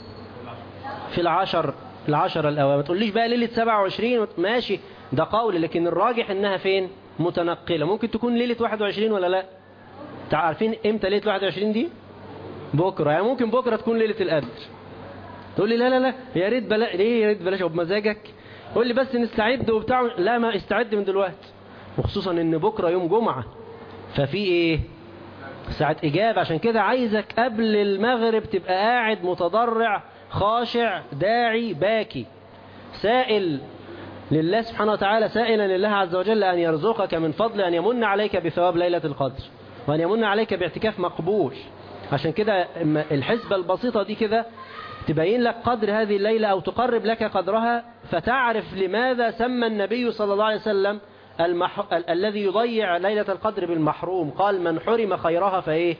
في العشر العشر الأوائل ما تقوليش بقى ليلة 27 ماشي ده قول لكن الراجح انها فين متنقلة ممكن تكون ليلة 21 ولا لا عارفين امتى ليلة 21 دي بكرة يعني ممكن بكرة تكون ليلة القدر تقول لي لا لا لا يا ريت بلا ليه يا ريت بلاش بمزاجك قول لي بس نستعد وبتاع لا ما استعد من دلوقتي وخصوصا ان بكرة يوم جمعة ففي ايه ساعة اجابة عشان كده عايزك قبل المغرب تبقى قاعد متضرع خاشع داعي باكي سائل لله سبحانه وتعالى سائلا لله عز وجل أن يرزقك من فضل أن يمن عليك بثواب ليلة القدر وأن يمن عليك باعتكاف مقبول عشان كده الحسبة البسيطة دي كده تبين لك قدر هذه الليلة أو تقرب لك قدرها فتعرف لماذا سمى النبي صلى الله عليه وسلم المح... ال... الذي يضيع ليلة القدر بالمحروم قال من حرم خيرها فإيه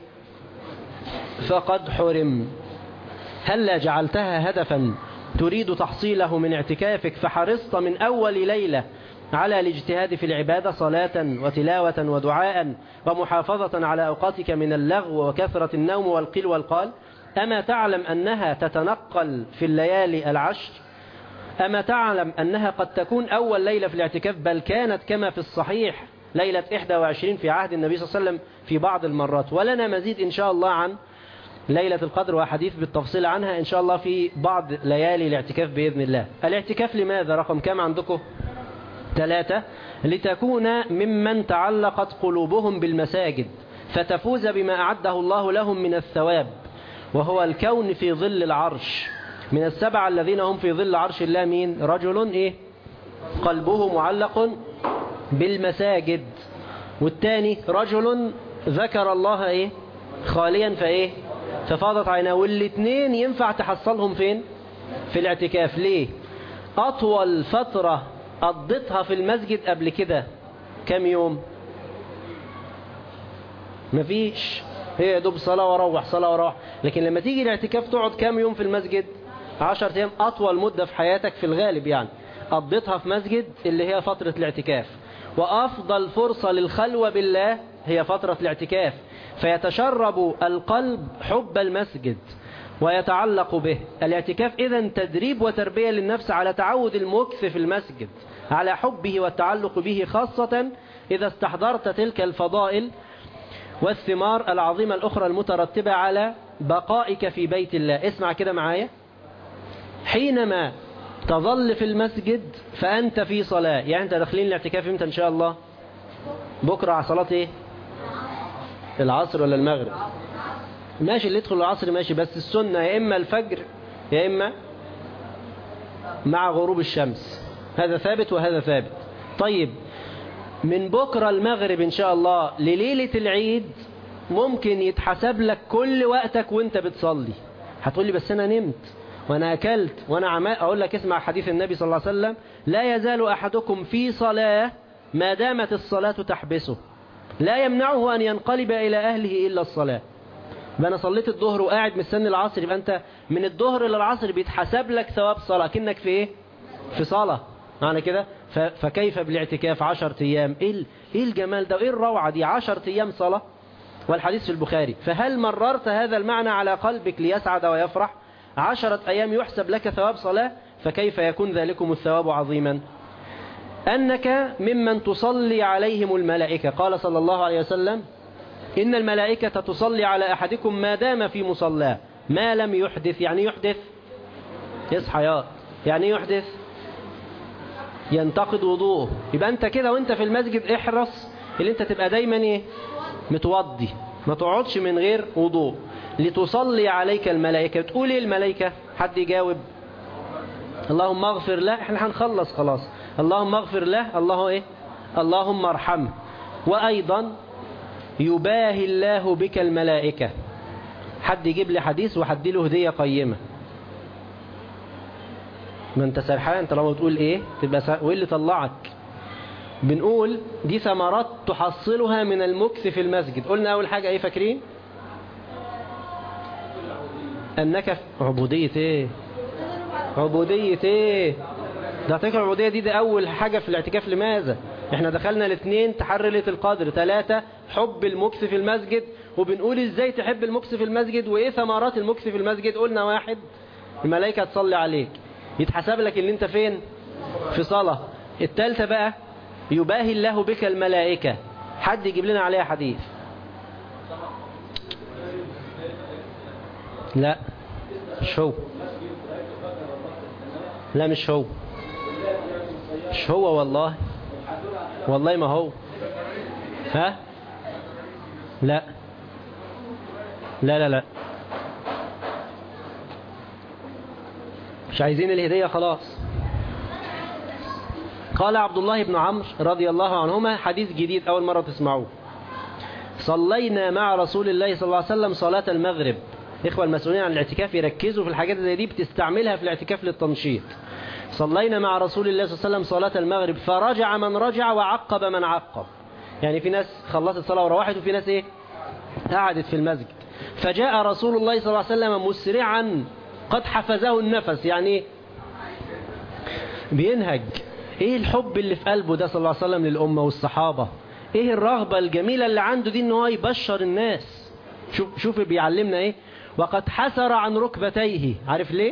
فقد حرم هل جعلتها هدفا تريد تحصيله من اعتكافك فحرصت من أول ليلة على الاجتهاد في العبادة صلاة وتلاوة ودعاء ومحافظة على أوقاتك من اللغو وكثرة النوم والقيل والقال أما تعلم أنها تتنقل في الليالي العشر أما تعلم أنها قد تكون أول ليلة في الاعتكاف بل كانت كما في الصحيح ليلة 21 في عهد النبي صلى الله عليه وسلم في بعض المرات ولنا مزيد إن شاء الله عن ليلة القدر وحديث بالتفصيل عنها إن شاء الله في بعض ليالي الاعتكاف بإذن الله الاعتكاف لماذا رقم كم عندكم ثلاثة لتكون ممن تعلقت قلوبهم بالمساجد فتفوز بما أعده الله لهم من الثواب وهو الكون في ظل العرش من السبعة الذين هم في ظل عرش الله مين رجل إيه قلبه معلق بالمساجد والثاني رجل ذكر الله إيه خاليا فإيه ففاضت عيناه والاثنين ينفع تحصلهم فين في الاعتكاف ليه أطول فترة قضيتها في المسجد قبل كده كم يوم مفيش هي يا دوب صلاة وروح صلاة وروح لكن لما تيجي الاعتكاف تقعد كام يوم في المسجد عشر أيام أطول مدة في حياتك في الغالب يعني قضيتها في مسجد اللي هي فترة الاعتكاف وأفضل فرصة للخلوة بالله هي فترة الاعتكاف فيتشرب القلب حب المسجد ويتعلق به الاعتكاف إذا تدريب وتربية للنفس على تعود المكث في المسجد على حبه والتعلق به خاصة إذا استحضرت تلك الفضائل والثمار العظيمة الأخرى المترتبة على بقائك في بيت الله اسمع كده معايا حينما تظل في المسجد فأنت في صلاة يعني أنت داخلين الاعتكاف امتى إن شاء الله بكرة على صلاة إيه العصر ولا المغرب ماشي اللي يدخل العصر ماشي بس السنة يا إما الفجر يا إما مع غروب الشمس هذا ثابت وهذا ثابت طيب من بكرة المغرب إن شاء الله لليلة العيد ممكن يتحسب لك كل وقتك وانت بتصلي هتقول لي بس أنا نمت وأنا أكلت وأنا عمال أقول لك اسمع حديث النبي صلى الله عليه وسلم لا يزال أحدكم في صلاة ما دامت الصلاة تحبسه لا يمنعه أن ينقلب إلى أهله إلا الصلاة يبقى أنا صليت الظهر وقاعد مستني العصر يبقى أنت من الظهر للعصر بيتحسب لك ثواب صلاة كأنك في إيه؟ في صلاة معنى كده ف- فكيف بالاعتكاف عشر أيام إيه ال- إيه الجمال ده وإيه الروعة دي عشر أيام صلاة والحديث في البخاري فهل مررت هذا المعنى على قلبك ليسعد ويفرح عشرة أيام يحسب لك ثواب صلاة فكيف يكون ذلكم الثواب عظيما أنك ممن تصلي عليهم الملائكة قال صلى الله عليه وسلم إن الملائكة تصلي على أحدكم ما دام في مصلاه ما لم يحدث يعني يحدث يصحى يا يعني يحدث ينتقد وضوءه يبقى أنت كده وأنت في المسجد احرص اللي أنت تبقى دايما إيه متوضي ما تقعدش من غير وضوء لتصلي عليك الملائكة تقول إيه الملائكة حد يجاوب اللهم اغفر له احنا هنخلص خلاص اللهم اغفر له الله ايه اللهم ارحمه وايضا يباهي الله بك الملائكة حد يجيب لي حديث وحد له هدية قيمة ما انت سرحان انت لما بتقول ايه تبقى سر... وايه اللي طلعك بنقول دي ثمرات تحصلها من المكث في المسجد قلنا اول حاجة ايه فاكرين انك في عبودية ايه عبودية ايه ده اعتكاف العبودية دي ده اول حاجة في الاعتكاف لماذا احنا دخلنا الاثنين تحري ليلة القدر ثلاثة حب المكث في المسجد وبنقول ازاي تحب المكث في المسجد وايه ثمرات المكث في المسجد قلنا واحد الملائكة تصلي عليك يتحسب لك اللي انت فين في صلاة الثالثة بقى يباهي الله بك الملائكة حد يجيب لنا عليها حديث لا مش هو لا مش هو مش هو والله والله ما هو ها لا لا لا لا مش عايزين الهدية خلاص قال عبد الله بن عمرو رضي الله عنهما حديث جديد أول مرة تسمعوه صلينا مع رسول الله صلى الله عليه وسلم صلاة المغرب إخوة المسؤولين عن الاعتكاف يركزوا في الحاجات زي دي بتستعملها في الاعتكاف للتنشيط صلينا مع رسول الله صلى الله عليه وسلم صلاة المغرب فرجع من رجع وعقب من عقب يعني في ناس خلصت الصلاة وروحت وفي ناس ايه قعدت في المسجد فجاء رسول الله صلى الله عليه وسلم مسرعا قد حفزه النفس يعني ايه بينهج ايه الحب اللي في قلبه ده صلى الله عليه وسلم للأمة والصحابة ايه الرغبة الجميلة اللي عنده دي ان هو يبشر الناس شوف شوف بيعلمنا ايه وقد حسر عن ركبتيه عارف ليه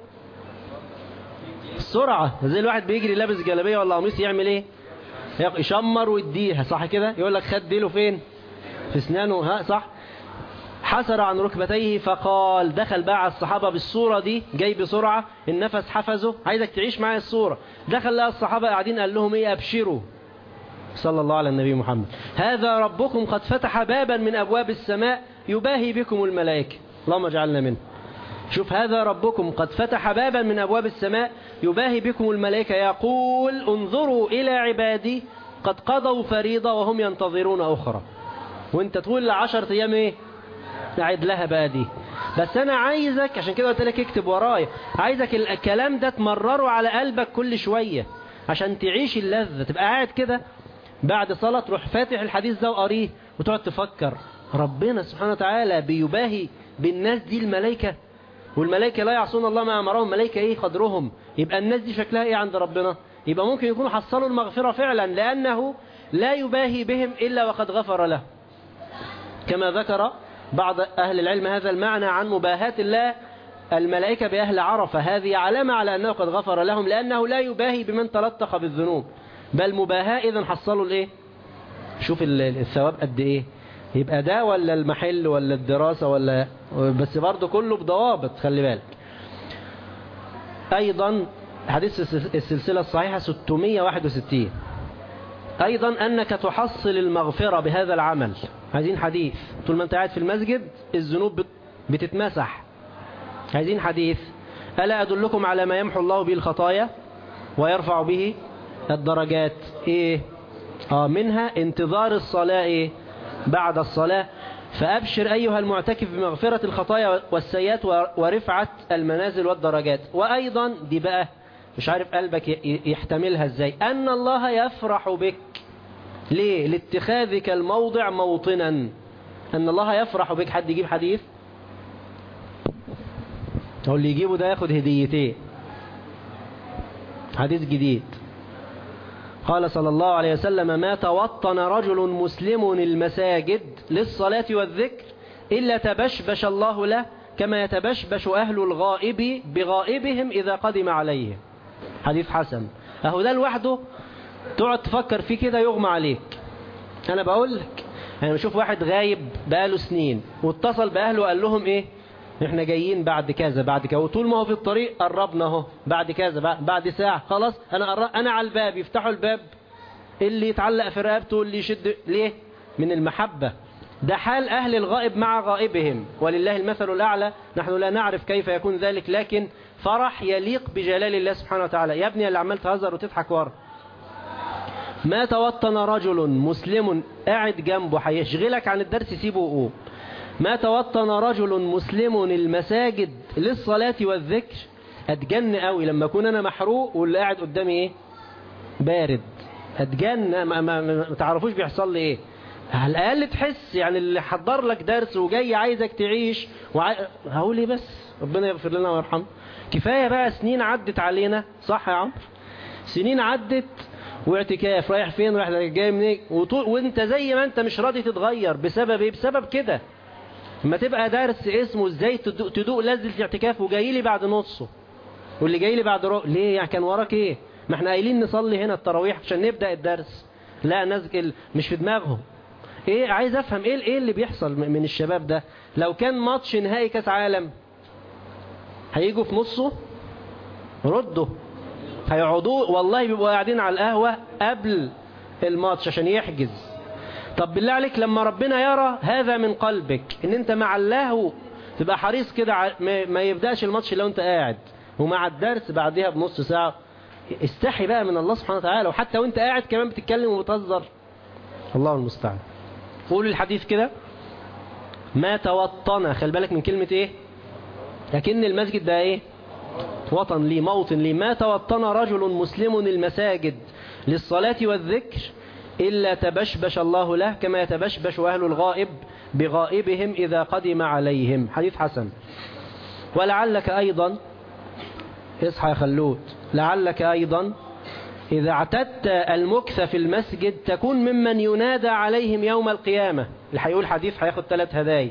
السرعة زي الواحد بيجري لابس جلابية ولا قميص يعمل ايه يشمر ويديها صح كده يقول لك خد ديله فين في اسنانه ها صح حسر عن ركبتيه فقال دخل بقى على الصحابة بالصورة دي جاي بسرعة النفس حفزه عايزك تعيش معايا الصورة دخل لقى الصحابة قاعدين قال لهم ايه ابشروا صلى الله على النبي محمد هذا ربكم قد فتح بابا من أبواب السماء يباهي بكم الملائكة اللهم اجعلنا منه شوف هذا ربكم قد فتح بابا من أبواب السماء يباهي بكم الملائكة يقول انظروا إلى عبادي قد قضوا فريضة وهم ينتظرون أخرى وانت تقول لعشر أيام ايه قاعد لها بقى دي بس انا عايزك عشان كده قلت لك اكتب ورايا عايزك الكلام ده تمرره على قلبك كل شوية عشان تعيش اللذة تبقى قاعد كده بعد صلاة تروح فاتح الحديث ده وقاريه وتقعد تفكر ربنا سبحانه وتعالى بيباهي بالناس دي الملائكة والملائكة لا يعصون الله ما أمرهم ملائكة إيه قدرهم يبقى الناس دي شكلها إيه عند ربنا يبقى ممكن يكونوا حصلوا المغفرة فعلا لأنه لا يباهي بهم إلا وقد غفر له كما ذكر بعض أهل العلم هذا المعنى عن مباهاة الله الملائكة بأهل عرفة هذه علامة على أنه قد غفر لهم لأنه لا يباهي بمن تلطخ بالذنوب بل مباهاة إذا حصلوا الإيه شوف الثواب قد إيه يبقى ده ولا المحل ولا الدراسة ولا بس برضه كله بضوابط خلي بالك أيضا حديث السلسلة الصحيحة 661 أيضا أنك تحصل المغفرة بهذا العمل عايزين حديث طول ما أنت قاعد في المسجد الذنوب بتتمسح عايزين حديث ألا أدلكم على ما يمحو الله به الخطايا ويرفع به الدرجات إيه آه منها انتظار الصلاة إيه بعد الصلاة فأبشر أيها المعتكف بمغفرة الخطايا والسيئات ورفعة المنازل والدرجات وأيضا دي بقى مش عارف قلبك يحتملها ازاي أن الله يفرح بك ليه لاتخاذك الموضع موطنا أن الله يفرح بك حد يجيب حديث هو اللي يجيبه ده ياخد هديتين حديث جديد قال صلى الله عليه وسلم ما توطن رجل مسلم المساجد للصلاة والذكر إلا تبشبش الله له كما يتبشبش أهل الغائب بغائبهم إذا قدم عليهم حديث حسن أهو ده لوحده تقعد تفكر فيه كده يغمى عليك أنا بقول لك يعني بشوف واحد غايب بقاله سنين واتصل بأهله وقال لهم إيه احنا جايين بعد كذا بعد كذا وطول ما هو في الطريق قربنا اهو بعد كذا بعد ساعة خلاص انا قرب انا على الباب يفتحوا الباب اللي يتعلق في رقبته اللي يشد ليه من المحبة ده حال أهل الغائب مع غائبهم ولله المثل الأعلى نحن لا نعرف كيف يكون ذلك لكن فرح يليق بجلال الله سبحانه وتعالى يا ابني اللي عمال تهزر وتضحك ورا ما توطن رجل مسلم قاعد جنبه هيشغلك عن الدرس سيبه وقوم ما توطن رجل مسلم المساجد للصلاة والذكر أتجن قوي لما أكون أنا محروق واللي قاعد قدامي إيه بارد أتجن ما, ما, ما تعرفوش بيحصل لي إيه على الأقل تحس يعني اللي حضر لك درس وجاي عايزك تعيش وع... هقول إيه بس ربنا يغفر لنا ويرحمه كفاية بقى سنين عدت علينا صح يا عمرو سنين عدت واعتكاف رايح فين رايح جاي منين وطول وانت زي ما انت مش راضي تتغير بسبب ايه بسبب كده لما تبقى دارس اسمه ازاي تدوق, تدوق لذة الاعتكاف وجاي لي بعد نصه واللي جاي لي بعد رو... ليه يعني كان وراك ايه ما احنا قايلين نصلي هنا التراويح عشان نبدأ الدرس لا ناس مش في دماغهم ايه عايز افهم ايه ايه اللي بيحصل من الشباب ده لو كان ماتش نهائي كاس عالم هيجوا في نصه ردوا هيقعدوا والله بيبقوا قاعدين على القهوة قبل الماتش عشان يحجز طب بالله عليك لما ربنا يرى هذا من قلبك ان انت مع الله تبقى حريص كده ما يبدأش الماتش لو انت قاعد ومع الدرس بعدها بنص ساعة استحي بقى من الله سبحانه وتعالى وحتى وانت قاعد كمان بتتكلم وبتهزر الله المستعان قول الحديث كده ما توطن خلي بالك من كلمة ايه لكن المسجد ده ايه وطن لي موطن لي ما توطن رجل مسلم المساجد للصلاة والذكر إلا تبشبش الله له كما يتبشبش أهل الغائب بغائبهم إذا قدم عليهم حديث حسن ولعلك أيضا اصحى يا خلود لعلك أيضا إذا اعتدت المكث في المسجد تكون ممن ينادى عليهم يوم القيامة اللي هيقول حديث هياخد ثلاث هدايا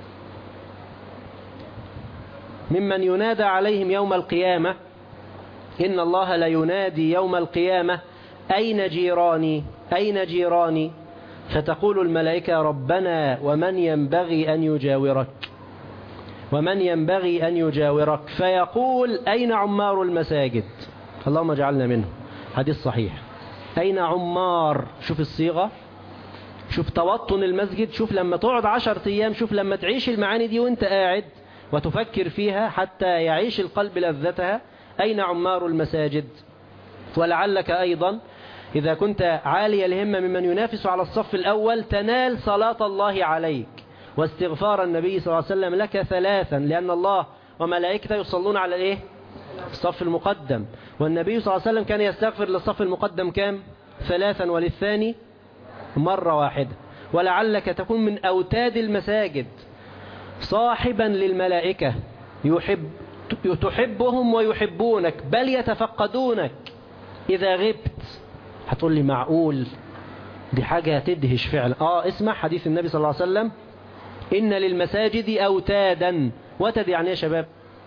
ممن ينادى عليهم يوم القيامة إن الله لا ينادي يوم القيامة أين جيراني أين جيراني فتقول الملائكة ربنا ومن ينبغي أن يجاورك ومن ينبغي أن يجاورك فيقول أين عمار المساجد اللهم اجعلنا منه حديث صحيح أين عمار شوف الصيغة شوف توطن المسجد شوف لما تقعد عشر أيام شوف لما تعيش المعاني دي وانت قاعد وتفكر فيها حتى يعيش القلب لذتها أين عمار المساجد ولعلك أيضا إذا كنت عالي الهمة ممن ينافس على الصف الأول تنال صلاة الله عليك واستغفار النبي صلى الله عليه وسلم لك ثلاثا لأن الله وملائكته يصلون على الايه الصف المقدم والنبي صلى الله عليه وسلم كان يستغفر للصف المقدم كام ثلاثا وللثاني مرة واحدة ولعلك تكون من أوتاد المساجد صاحبا للملائكة يحب تحبهم ويحبونك بل يتفقدونك إذا غبت هتقول لي معقول دي حاجة تدهش فعلا آه اسمع حديث النبي صلى الله عليه وسلم إن للمساجد أوتادا وتد يعني يا شباب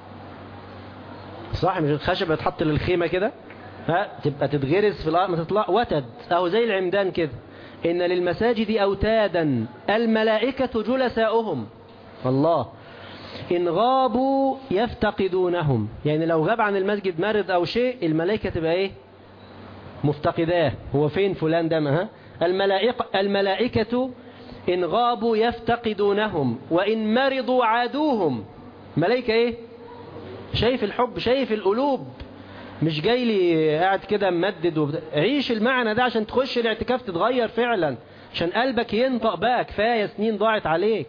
صح مش الخشبة تحط للخيمة كده ها تبقى تتغرس في الأرض ما تطلع وتد أو زي العمدان كده إن للمساجد أوتادا الملائكة جلساؤهم الله إن غابوا يفتقدونهم يعني لو غاب عن المسجد مرض أو شيء الملائكة تبقى إيه مفتقداه هو فين فلان ده ها الملائكة, الملائكة إن غابوا يفتقدونهم وإن مرضوا عادوهم ملائكة إيه شايف الحب شايف القلوب مش جاي لي قاعد كده ممدد وبت... عيش المعنى ده عشان تخش الاعتكاف تتغير فعلا عشان قلبك ينطق بقى كفاية سنين ضاعت عليك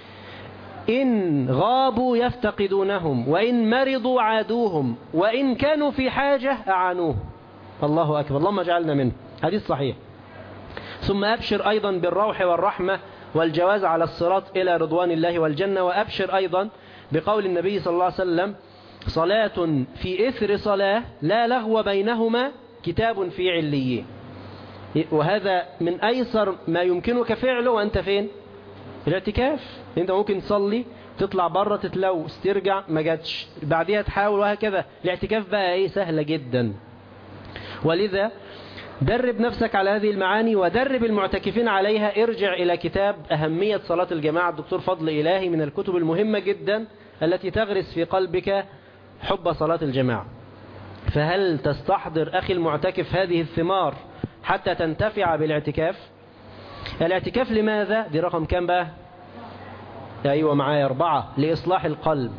إن غابوا يفتقدونهم وإن مرضوا عادوهم وإن كانوا في حاجة أعانوه الله أكبر اللهم اجعلنا منه حديث صحيح ثم أبشر أيضا بالروح والرحمة والجواز على الصراط إلى رضوان الله والجنة وأبشر أيضا بقول النبي صلى الله عليه وسلم صلاة في إثر صلاة لا لغو بينهما كتاب في عليين وهذا من أيسر ما يمكنك فعله وأنت فين الاعتكاف انت ممكن تصلي تطلع بره تتلوث ترجع ما جاتش بعديها تحاول وهكذا الاعتكاف بقى ايه سهلة جدا ولذا درب نفسك على هذه المعاني ودرب المعتكفين عليها ارجع إلى كتاب أهمية صلاة الجماعة الدكتور فضل إلهي من الكتب المهمة جدا التي تغرس في قلبك حب صلاة الجماعة فهل تستحضر أخي المعتكف هذه الثمار حتى تنتفع بالاعتكاف الاعتكاف لماذا دي رقم كام بقى أيوة معايا أربعة لإصلاح القلب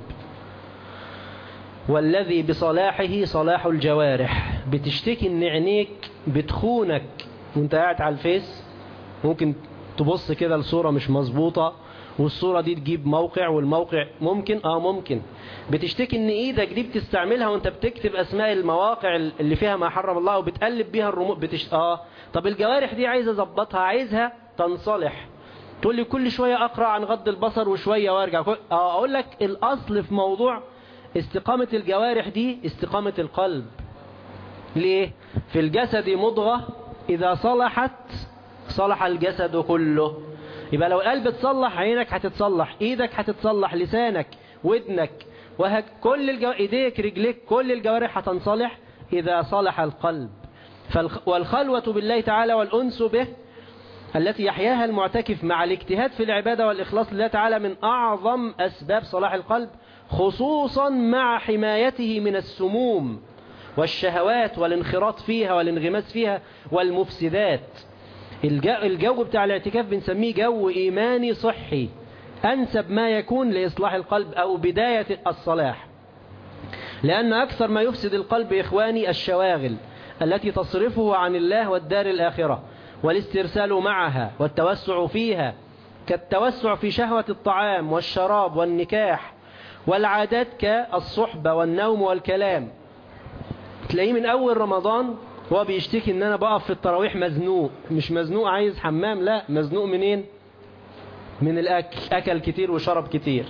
والذي بصلاحه صلاح الجوارح بتشتكي ان عينيك بتخونك وانت قاعد على الفيس ممكن تبص كده لصورة مش مظبوطة والصورة دي تجيب موقع والموقع ممكن اه ممكن بتشتكي ان ايدك دي بتستعملها وانت بتكتب اسماء المواقع اللي فيها ما حرم الله وبتقلب بيها الرموز بتش... اه طب الجوارح دي عايز اظبطها عايزها تنصلح تقول لي كل شوية اقرأ عن غض البصر وشوية وارجع اه اقول لك الاصل في موضوع استقامة الجوارح دي استقامة القلب ليه في الجسد مضغة إذا صلحت صلح الجسد كله يبقى لو القلب اتصلح عينك هتتصلح ايدك هتتصلح لسانك ودنك وهك كل الجو... ايديك رجليك كل الجوارح هتنصلح إذا صلح القلب فالخ... والخلوة بالله تعالى والأنس به التي يحياها المعتكف مع الاجتهاد في العبادة والإخلاص لله تعالى من أعظم أسباب صلاح القلب خصوصا مع حمايته من السموم والشهوات والانخراط فيها والانغماس فيها والمفسدات الجو بتاع الاعتكاف بنسميه جو إيماني صحي أنسب ما يكون لإصلاح القلب أو بداية الصلاح لأن أكثر ما يفسد القلب إخواني الشواغل التي تصرفه عن الله والدار الآخرة والاسترسال معها والتوسع فيها كالتوسع في شهوة الطعام والشراب والنكاح والعادات كالصحبة والنوم والكلام تلاقيه من أول رمضان هو بيشتكي ان انا بقف في التراويح مزنوق مش مزنوق عايز حمام لا مزنوق منين من الاكل اكل كتير وشرب كتير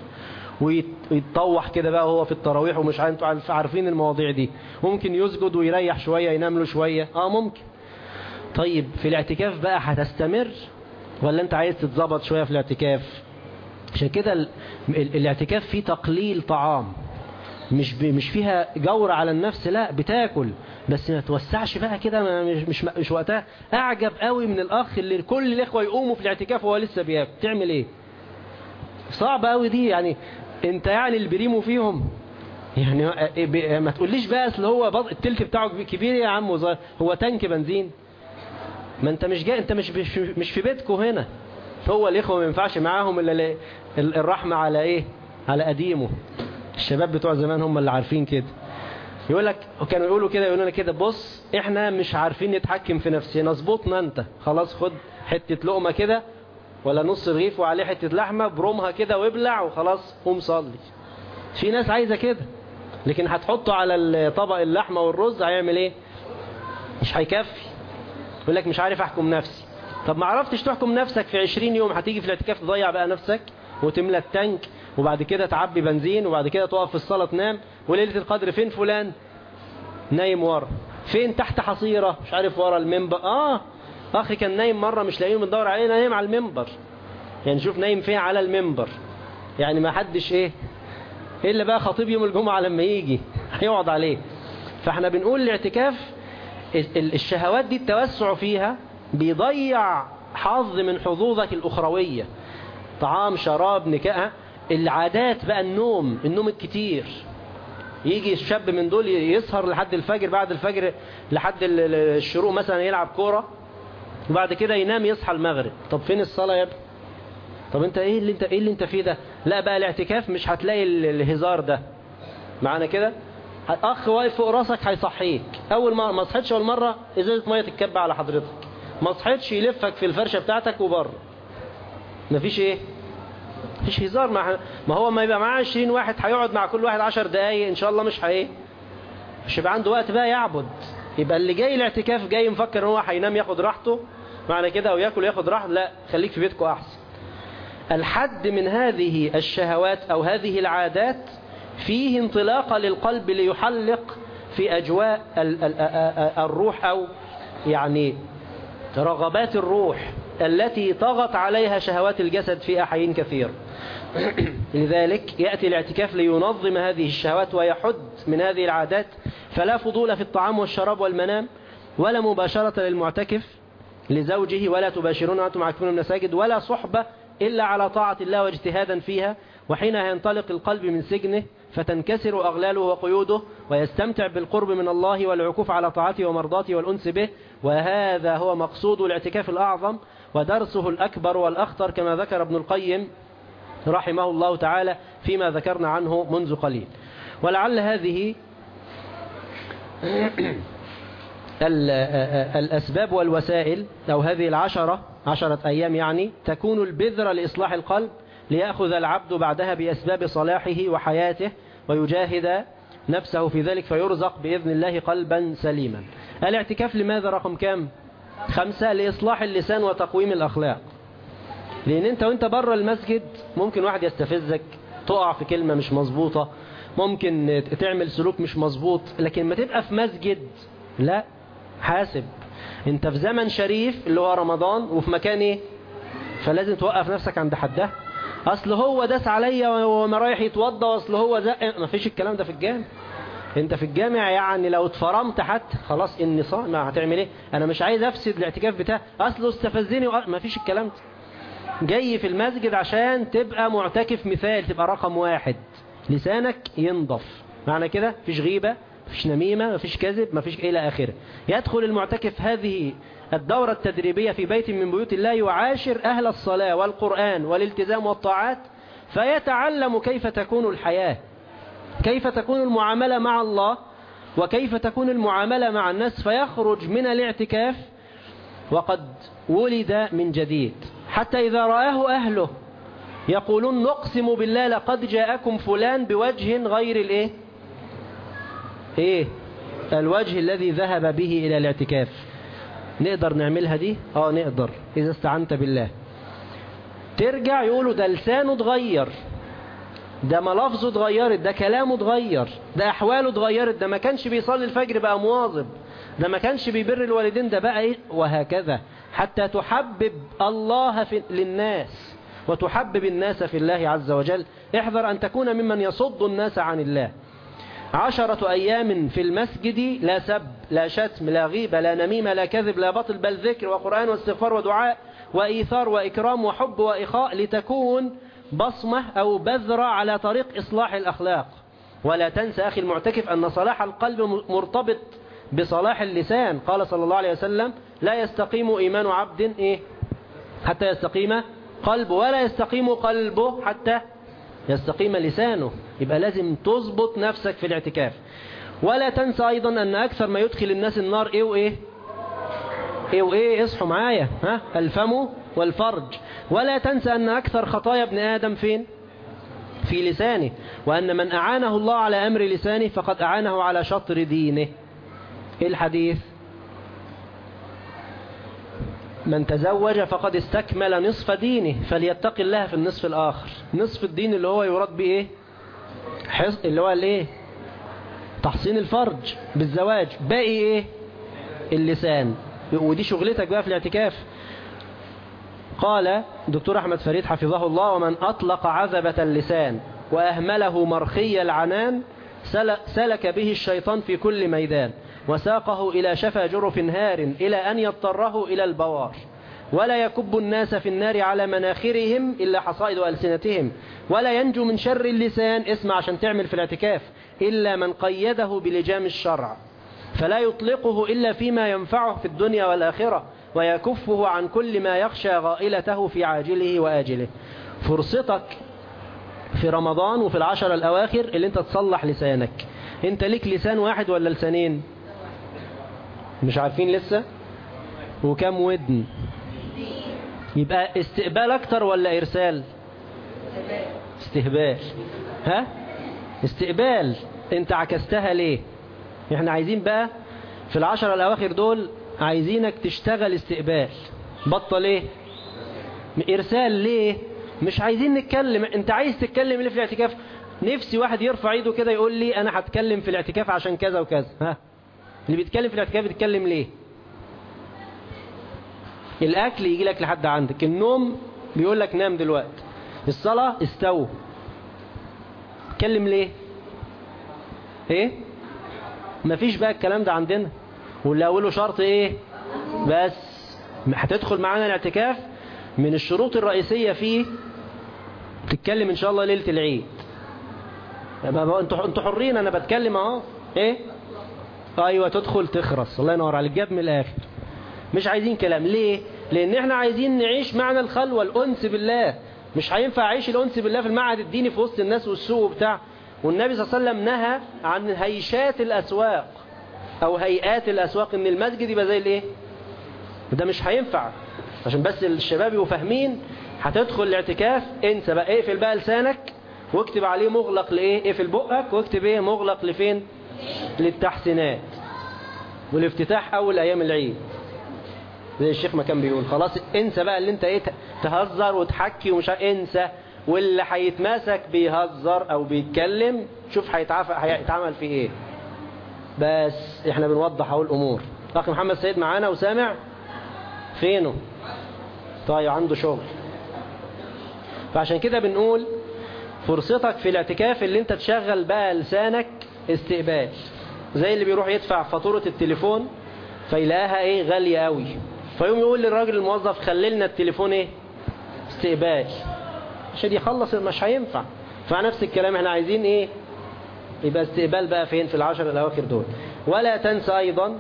ويتطوح كده بقى وهو في التراويح ومش انتوا عارفين المواضيع دي ممكن يسجد ويريح شوية ينام له شوية اه ممكن طيب في الاعتكاف بقى هتستمر ولا انت عايز تتظبط شوية في الاعتكاف عشان كده الاعتكاف فيه تقليل طعام مش مش فيها جور على النفس لا بتاكل بس ما توسعش بقى كده مش مش مش وقتها اعجب قوي من الاخ اللي كل الاخوه يقوموا في الاعتكاف وهو لسه بياكل تعمل ايه صعب قوي دي يعني انت يعني اللي بريمو فيهم يعني ما تقوليش بقى اصل هو بض... التلت بتاعه كبير يا عم وزار. هو تانك بنزين ما انت مش جاي انت مش مش في بيتكم هنا هو الاخوه ما ينفعش معاهم الا الرحمه على ايه على قديمه الشباب بتوع زمان هم اللي عارفين كده يقول لك وكانوا يقولوا كده يقولوا لنا كده بص احنا مش عارفين نتحكم في نفسنا اظبطنا انت خلاص خد حتة لقمة كده ولا نص رغيف وعليه حتة لحمة برومها كده وابلع وخلاص قوم صلي في ناس عايزة كده لكن هتحطه على طبق اللحمة والرز هيعمل ايه مش هيكفي يقول لك مش عارف احكم نفسي طب ما عرفتش تحكم نفسك في 20 يوم هتيجي في الاعتكاف تضيع بقى نفسك وتملى التانك وبعد كده تعبي بنزين وبعد كده تقف في الصلاة تنام وليلة القدر فين فلان نايم ورا فين تحت حصيرة مش عارف ورا المنبر اه اخي كان نايم مرة مش لاقيين بندور عليه نايم على المنبر يعني شوف نايم فين على المنبر يعني ما حدش ايه الا بقى خطيب يوم الجمعة لما يجي هيقعد عليه فاحنا بنقول الاعتكاف الشهوات دي التوسع فيها بيضيع حظ من حظوظك الأخروية طعام شراب نكاء العادات بقى النوم النوم الكتير يجي الشاب من دول يسهر لحد الفجر بعد الفجر لحد الشروق مثلا يلعب كورة وبعد كده ينام يصحى المغرب طب فين الصلاة يا ابني طب انت ايه اللي انت ايه اللي انت فيه ده لا بقى الاعتكاف مش هتلاقي الهزار ده معانا كده اخ واقف فوق راسك هيصحيك اول ما ما صحيتش اول مره ازازه ميه تتكب على حضرتك ما صحيتش يلفك في الفرشه بتاعتك وبره مفيش ايه مفيش هزار مع ما هو ما يبقى معاه 20 واحد هيقعد مع كل واحد 10 دقايق ان شاء الله مش هي مش هيبقى عنده وقت بقى يعبد يبقى اللي جاي الاعتكاف جاي مفكر ان هو هينام ياخد راحته معنى كده او ياكل ياخد راحته لا خليك في بيتكم احسن الحد من هذه الشهوات او هذه العادات فيه انطلاقة للقلب ليحلق في أجواء الروح أو يعني رغبات الروح التي طغت عليها شهوات الجسد في أحيان كثير لذلك يأتي الاعتكاف لينظم هذه الشهوات ويحد من هذه العادات فلا فضول في الطعام والشراب والمنام ولا مباشرة للمعتكف لزوجه ولا تباشرون وأنتم عاكفون المساجد ولا صحبة إلا على طاعة الله واجتهادا فيها وحينها ينطلق القلب من سجنه فتنكسر أغلاله وقيوده ويستمتع بالقرب من الله والعكوف على طاعته ومرضاته والأنس به وهذا هو مقصود الاعتكاف الأعظم ودرسه الأكبر والأخطر كما ذكر ابن القيم رحمه الله تعالى فيما ذكرنا عنه منذ قليل ولعل هذه الأسباب والوسائل أو هذه العشرة عشرة أيام يعني تكون البذرة لإصلاح القلب ليأخذ العبد بعدها بأسباب صلاحه وحياته ويجاهد نفسه في ذلك فيرزق بإذن الله قلبا سليما الاعتكاف لماذا رقم كام خمسة لإصلاح اللسان وتقويم الأخلاق لأن أنت وأنت بره المسجد ممكن واحد يستفزك تقع في كلمة مش مظبوطة ممكن تعمل سلوك مش مظبوط لكن ما تبقى في مسجد لا حاسب انت في زمن شريف اللي هو رمضان وفي مكان ايه فلازم توقف نفسك عند حدها اصل هو داس عليا وما رايح يتوضى واصل هو زق ما فيش الكلام ده في الجامع انت في الجامع يعني لو اتفرمت حتى خلاص اني صائم هتعمل ايه انا مش عايز افسد الاعتكاف بتاعي اصله استفزني ما فيش الكلام ده جاي في المسجد عشان تبقى معتكف مثال تبقى رقم واحد لسانك ينضف معنى كده مفيش غيبة مفيش نميمة مفيش كذب مفيش إلى آخره يدخل المعتكف هذه الدورة التدريبية في بيت من بيوت الله يعاشر أهل الصلاة والقرآن والالتزام والطاعات فيتعلم كيف تكون الحياة كيف تكون المعاملة مع الله وكيف تكون المعاملة مع الناس فيخرج من الاعتكاف وقد ولد من جديد حتى إذا رآه أهله يقولون نقسم بالله لقد جاءكم فلان بوجه غير الايه ايه الوجه الذي ذهب به الى الاعتكاف نقدر نعملها دي اه نقدر اذا استعنت بالله ترجع يقولوا ده لسانه اتغير ده ملافظه اتغيرت ده كلامه اتغير ده احواله اتغيرت ده ما كانش بيصلي الفجر بقى مواظب ده ما كانش بيبر الوالدين ده بقى ايه وهكذا حتى تحبب الله في للناس وتحبب الناس في الله عز وجل احذر أن تكون ممن يصد الناس عن الله عشرة أيام في المسجد لا سب لا شتم لا غيبة لا نميمة لا كذب لا بطل بل ذكر وقرآن واستغفار ودعاء وإيثار وإكرام وحب وإخاء لتكون بصمة أو بذرة على طريق إصلاح الأخلاق ولا تنسى أخي المعتكف أن صلاح القلب مرتبط بصلاح اللسان قال صلى الله عليه وسلم لا يستقيم إيمان عبد إيه حتى يستقيم قلبه ولا يستقيم قلبه حتى يستقيم لسانه يبقى لازم تظبط نفسك في الاعتكاف ولا تنسى أيضا أن أكثر ما يدخل الناس النار إيه وإيه إيه وإيه اصحوا معايا ها الفم والفرج ولا تنسى أن أكثر خطايا ابن آدم فين في لسانه وأن من أعانه الله على أمر لسانه فقد أعانه على شطر دينه إيه الحديث من تزوج فقد استكمل نصف دينه فليتق الله في النصف الآخر نصف الدين اللي هو يراد به إيه حص... اللي هو الايه تحصين الفرج بالزواج باقي ايه اللسان ودي شغلتك بقى في الاعتكاف قال دكتور أحمد فريد حفظه الله ومن أطلق عذبة اللسان وأهمله مرخي العنان سلك به الشيطان في كل ميدان وساقه إلى شفا جرف هار إلى أن يضطره إلى البوار ولا يكب الناس في النار على مناخرهم إلا حصائد ألسنتهم ولا ينجو من شر اللسان اسمع عشان تعمل في الاعتكاف إلا من قيده بلجام الشرع فلا يطلقه إلا فيما ينفعه في الدنيا والآخرة ويكفه عن كل ما يخشى غائلته في عاجله وآجله فرصتك في رمضان وفي العشر الأواخر اللي انت تصلح لسانك انت ليك لسان واحد ولا لسانين مش عارفين لسه وكم ودن يبقى استقبال اكتر ولا ارسال استهبال ها استقبال انت عكستها ليه احنا عايزين بقى في العشر الاواخر دول عايزينك تشتغل استقبال بطل ايه ارسال ليه مش عايزين نتكلم انت عايز تتكلم ليه في الاعتكاف نفسي واحد يرفع ايده كده يقول لي انا هتكلم في الاعتكاف عشان كذا وكذا ها اللي بيتكلم في الاعتكاف بيتكلم ليه الاكل يجي لك لحد عندك النوم بيقول لك نام دلوقتي الصلاة استوى اتكلم ليه ايه مفيش بقى الكلام ده عندنا واللي اوله شرط ايه بس هتدخل معانا الاعتكاف من الشروط الرئيسية فيه تتكلم ان شاء الله ليلة العيد انتوا انتوا حرين انا بتكلم اهو ايه ايوه تدخل تخرس الله ينور عليك جاب من الاخر مش عايزين كلام ليه لان احنا عايزين نعيش معنى الخلوة الانس بالله مش هينفع اعيش الانس بالله في المعهد الديني في وسط الناس والسوق وبتاع والنبي صلى الله عليه وسلم نهى عن هيشات الاسواق او هيئات الاسواق ان المسجد يبقى زي الايه ده مش هينفع عشان بس الشباب يبقوا فاهمين هتدخل الاعتكاف انسى بقى اقفل بقى لسانك واكتب عليه مغلق لايه اقفل بقك واكتب ايه مغلق لفين للتحسينات والافتتاح اول ايام العيد زي الشيخ ما كان بيقول خلاص انسى بقى اللي انت ايه تهزر وتحكي ومش انسى واللي هيتماسك بيهزر او بيتكلم شوف هيتعمل فيه ايه بس احنا بنوضح اهو الامور اخي محمد سيد معانا وسامع فينه طيب عنده شغل فعشان كده بنقول فرصتك في الاعتكاف اللي انت تشغل بقى لسانك استقبال زي اللي بيروح يدفع فاتورة التليفون فيلاقيها ايه غالية قوي فيقوم يقول للراجل الموظف خلي لنا التليفون ايه استقبال عشان يخلص مش هينفع فنفس الكلام احنا عايزين ايه يبقى استقبال بقى فين في العشر الاواخر دول ولا تنسى ايضا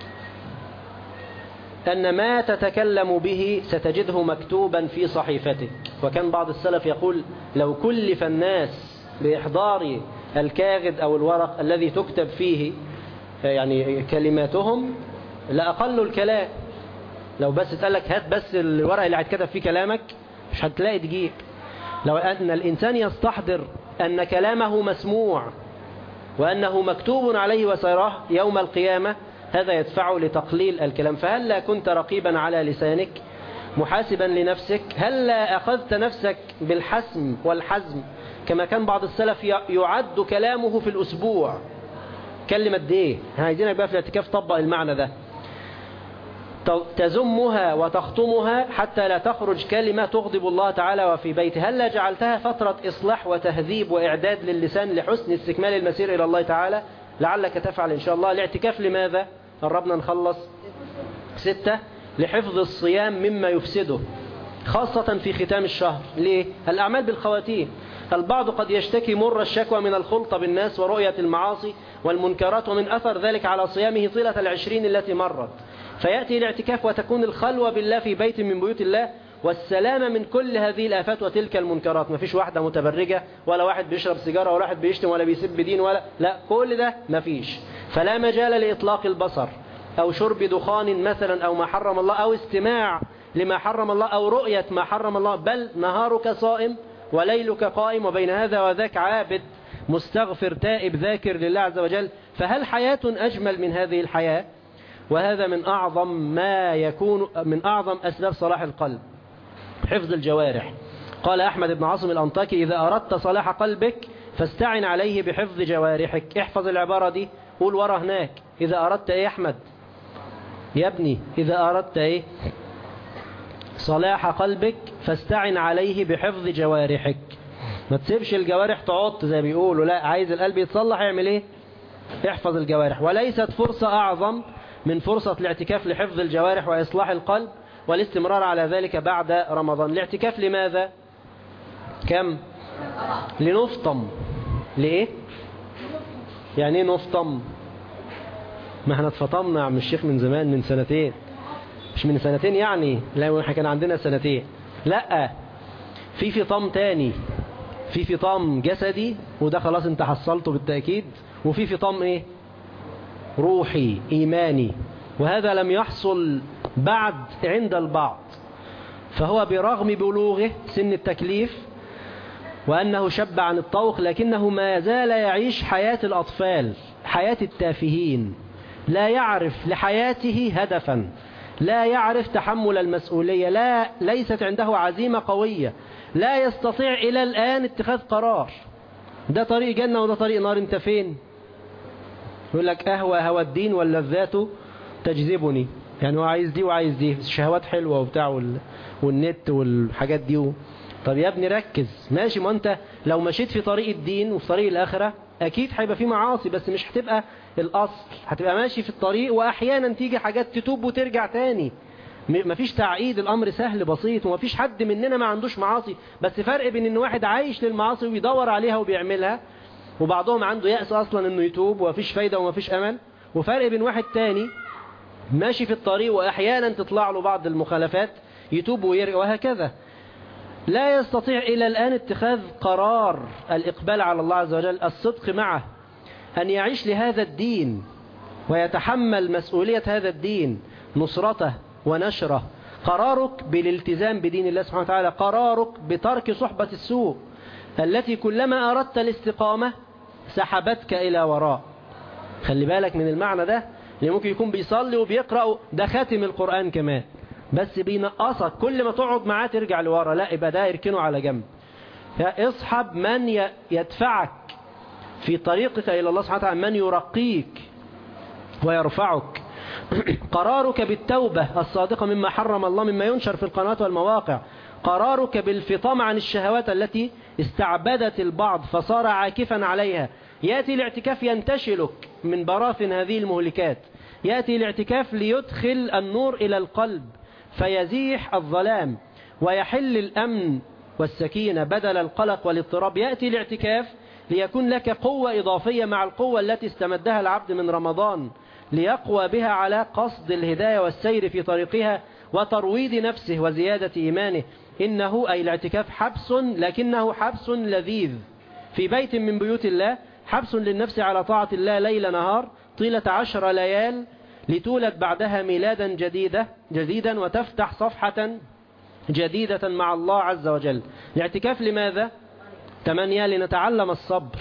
أن ما تتكلم به ستجده مكتوبا في صحيفتك وكان بعض السلف يقول لو كلف الناس بإحضار الكاغد أو الورق الذي تكتب فيه يعني كلماتهم لأقل الكلام لو بس تقال لك هات بس الورق اللي هيتكتب فيه كلامك مش هتلاقي تجيب لو أن الإنسان يستحضر أن كلامه مسموع وأنه مكتوب عليه وسيراه يوم القيامة هذا يدفعه لتقليل الكلام فهل لا كنت رقيبا على لسانك محاسبا لنفسك هل لا أخذت نفسك بالحسم والحزم كما كان بعض السلف يعد كلامه في الأسبوع كلمة ايه عايزينك بقى في الاعتكاف طبق المعنى ده تزمها وتخطمها حتى لا تخرج كلمة تغضب الله تعالى وفي بيته هل لا جعلتها فترة إصلاح وتهذيب وإعداد للسان لحسن استكمال المسير إلى الله تعالى لعلك تفعل إن شاء الله الاعتكاف لماذا قربنا نخلص ستة لحفظ الصيام مما يفسده خاصة في ختام الشهر ليه الأعمال بالخواتيم البعض قد يشتكي مر الشكوى من الخلطة بالناس ورؤية المعاصي والمنكرات ومن أثر ذلك على صيامه طيلة العشرين التي مرت فيأتي الاعتكاف وتكون الخلوة بالله في بيت من بيوت الله والسلامة من كل هذه الآفات وتلك المنكرات ما فيش واحدة متبرجة ولا واحد بيشرب سيجارة ولا واحد بيشتم ولا بيسب دين ولا لا كل ده ما فيش فلا مجال لإطلاق البصر أو شرب دخان مثلا أو ما حرم الله أو استماع لما حرم الله أو رؤية ما حرم الله بل نهارك صائم وليلك قائم وبين هذا وذاك عابد مستغفر تائب ذاكر لله عز وجل فهل حياة أجمل من هذه الحياة وهذا من أعظم ما يكون من أعظم أسباب صلاح القلب حفظ الجوارح قال أحمد بن عاصم الأنطاكي إذا أردت صلاح قلبك فاستعن عليه بحفظ جوارحك احفظ العبارة دي قول ورا هناك إذا أردت إيه أحمد يا ابني إذا أردت إيه صلاح قلبك فاستعن عليه بحفظ جوارحك ما تسيبش الجوارح تعط زي بيقولوا لا عايز القلب يتصلح يعمل ايه احفظ الجوارح وليست فرصة أعظم من فرصة الاعتكاف لحفظ الجوارح وإصلاح القلب والاستمرار على ذلك بعد رمضان الاعتكاف لماذا كم لنفطم لإيه يعني ايه نفطم ما احنا اتفطمنا يا عم الشيخ من زمان من سنتين مش من سنتين يعني لا احنا كان عندنا سنتين لا في فطام تاني في فطام جسدي وده خلاص انت حصلته بالتأكيد وفي فطام ايه روحي ايماني وهذا لم يحصل بعد عند البعض فهو برغم بلوغه سن التكليف وأنه شب عن الطوق لكنه ما زال يعيش حياة الأطفال حياة التافهين لا يعرف لحياته هدفا لا يعرف تحمل المسؤولية لا ليست عنده عزيمة قوية لا يستطيع إلى الآن اتخاذ قرار ده طريق جنة وده طريق نار انت فين يقول لك أهوى هوى الدين واللذات تجذبني يعني هو عايز دي وعايز دي الشهوات حلوة وبتاع وال... والنت والحاجات دي و... طب يا ابني ركز ماشي ما انت لو مشيت في طريق الدين وفي طريق الآخرة أكيد هيبقى في معاصي بس مش هتبقى الأصل هتبقى ماشي في الطريق وأحيانا تيجي حاجات تتوب وترجع تاني مفيش تعقيد الأمر سهل بسيط ومفيش حد مننا ما عندوش معاصي بس فرق بين ان واحد عايش للمعاصي وبيدور عليها وبيعملها وبعضهم عنده يأس أصلا انه يتوب ومفيش فايدة ومفيش أمل وفرق بين واحد تاني ماشي في الطريق وأحيانا تطلع له بعض المخالفات يتوب ويرجع وهكذا لا يستطيع إلى الآن اتخاذ قرار الإقبال على الله عز وجل الصدق معه أن يعيش لهذا الدين ويتحمل مسؤولية هذا الدين نصرته ونشره قرارك بالالتزام بدين الله سبحانه وتعالى قرارك بترك صحبة السوء التي كلما أردت الاستقامة سحبتك إلى وراء خلي بالك من المعنى ده اللي ممكن يكون بيصلي وبيقرأ ده خاتم القرآن كمان بس بينقصك كل ما تقعد معاه ترجع لورا لا يبقى ده اركنه على جنب اصحب من يدفعك في طريقك إلى الله سبحانه وتعالى من يرقيك ويرفعك قرارك بالتوبة الصادقة مما حرم الله مما ينشر في القنوات والمواقع قرارك بالفطام عن الشهوات التي استعبدت البعض فصار عاكفا عليها يأتي الاعتكاف ينتشلك من براثن هذه المهلكات يأتي الاعتكاف ليدخل النور إلى القلب فيزيح الظلام ويحل الأمن والسكينة بدل القلق والاضطراب يأتي الاعتكاف ليكون لك قوة إضافية مع القوة التي استمدها العبد من رمضان ليقوى بها على قصد الهداية والسير في طريقها وترويض نفسه وزيادة إيمانه إنه أي الاعتكاف حبس لكنه حبس لذيذ في بيت من بيوت الله حبس للنفس على طاعة الله ليل نهار طيلة عشر ليال لتولد بعدها ميلادا جديدة جديدا وتفتح صفحة جديدة مع الله عز وجل الاعتكاف لماذا؟ تمانية لنتعلم الصبر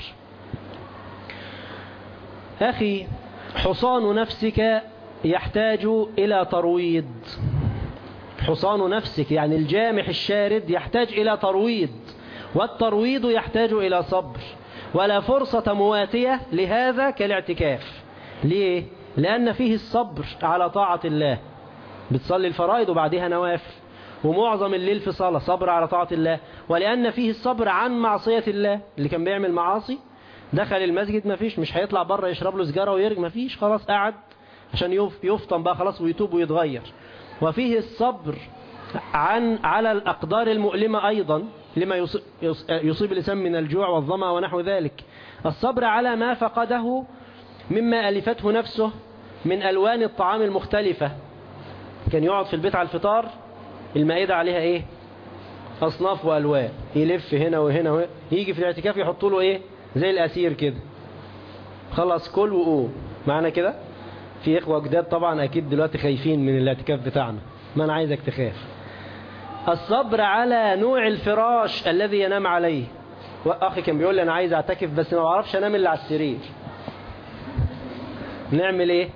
أخي حصان نفسك يحتاج إلى ترويض حصان نفسك يعني الجامح الشارد يحتاج إلى ترويض والترويض يحتاج إلى صبر ولا فرصة مواتية لهذا كالاعتكاف ليه؟ لأن فيه الصبر على طاعة الله بتصلي الفرائض وبعدها نوافل ومعظم الليل في صلاة صبر على طاعة الله ولأن فيه الصبر عن معصية الله اللي كان بيعمل معاصي دخل المسجد مفيش مش هيطلع بره يشرب له سجارة ويرجع مفيش خلاص قعد عشان يفطن بقى خلاص ويتوب ويتغير وفيه الصبر عن على الأقدار المؤلمة أيضا لما يصيب الإنسان من الجوع والظمأ ونحو ذلك الصبر على ما فقده مما ألفته نفسه من ألوان الطعام المختلفة كان يقعد في البيت على الفطار المائدة عليها ايه أصناف وألوان يلف هنا وهنا وهنا يجي في الاعتكاف يحط له ايه زي الأسير كده خلص كل وقوم معنا كده في إخوة جداد طبعا أكيد دلوقتي خايفين من الاعتكاف بتاعنا ما أنا عايزك تخاف الصبر على نوع الفراش الذي ينام عليه واخي كان بيقول لي انا عايز اعتكف بس ما بعرفش انام الا على السرير نعمل ايه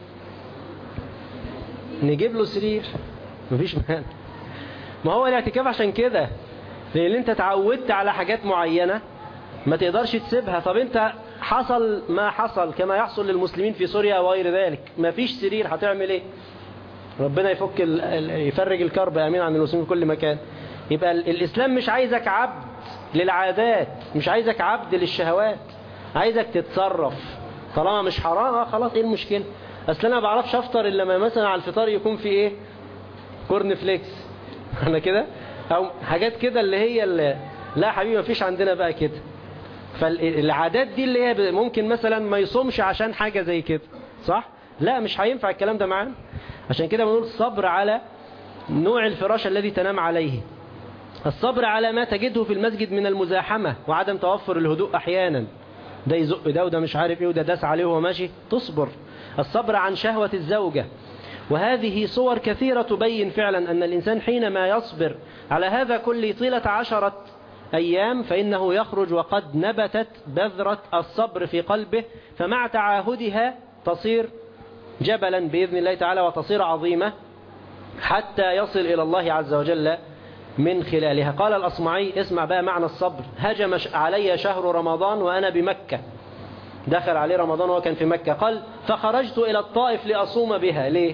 نجيب له سرير مفيش مانع ما هو الاعتكاف عشان كده لان انت اتعودت على حاجات معينة ما تقدرش تسيبها طب انت حصل ما حصل كما يحصل للمسلمين في سوريا وغير ذلك ما فيش سرير هتعمل ايه ربنا يفك ال... ال- يفرج الكرب امين عن المسلمين في كل مكان يبقى ال- الاسلام مش عايزك عبد للعادات مش عايزك عبد للشهوات عايزك تتصرف طالما مش حرام اه خلاص ايه المشكله اصل انا ما بعرفش افطر الا لما مثلا على الفطار يكون في ايه كورن فليكس احنا كده او حاجات كده اللي هي اللي لا يا حبيبي ما فيش عندنا بقى كده فالعادات دي اللي هي ممكن مثلا ما يصومش عشان حاجة زي كده صح لا مش هينفع الكلام ده معانا عشان كده بنقول الصبر على نوع الفراش الذي تنام عليه الصبر على ما تجده في المسجد من المزاحمة وعدم توفر الهدوء أحيانا ده يزق ده وده مش عارف ايه وده داس عليه وهو ماشي تصبر الصبر عن شهوة الزوجة وهذه صور كثيرة تبين فعلا أن الإنسان حينما يصبر على هذا كله طيلة عشرة أيام فإنه يخرج وقد نبتت بذرة الصبر في قلبه فمع تعاهدها تصير جبلا بإذن الله تعالى وتصير عظيمة حتى يصل إلى الله عز وجل من خلالها قال الأصمعي اسمع بقى معنى الصبر هجم علي شهر رمضان وأنا بمكة دخل عليه رمضان وهو كان في مكة قال فخرجت إلى الطائف لأصوم بها ليه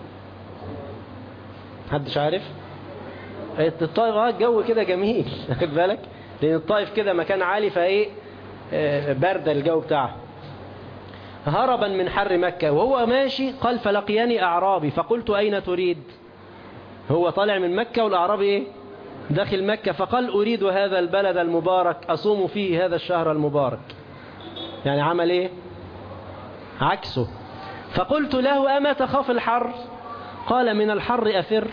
حدش عارف الطائف اه الجو كده جميل واخد بالك لأن الطائف كده مكان عالي فايه آه، برد الجو بتاعه هربا من حر مكة وهو ماشي قال فلقيني أعرابي فقلت أين تريد هو طالع من مكة والأعرابي إيه داخل مكة فقال أريد هذا البلد المبارك أصوم فيه هذا الشهر المبارك يعني عمل إيه عكسه فقلت له أما تخاف الحر قال من الحر أفر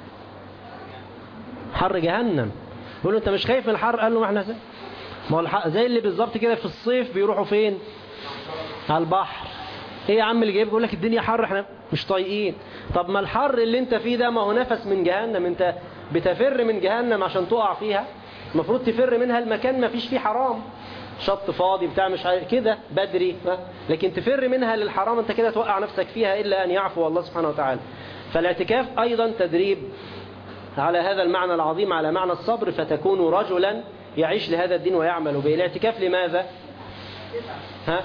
حر جهنم يقول له أنت مش خايف من الحر قال له ما احنا زي ما هو الح- زي اللي بالظبط كده في الصيف بيروحوا فين على البحر ايه يا عم اللي جايبك يقول لك الدنيا حر احنا مش طايقين طب ما الحر اللي انت فيه ده ما هو نفس من جهنم انت بتفر من جهنم عشان تقع فيها المفروض تفر منها المكان ما فيش فيه حرام شط فاضي بتاع مش عارف كده بدري ها؟ لكن تفر منها للحرام انت كده توقع نفسك فيها الا ان يعفو الله سبحانه وتعالى فالاعتكاف ايضا تدريب على هذا المعنى العظيم على معنى الصبر فتكون رجلا يعيش لهذا الدين ويعمل به الاعتكاف لماذا ها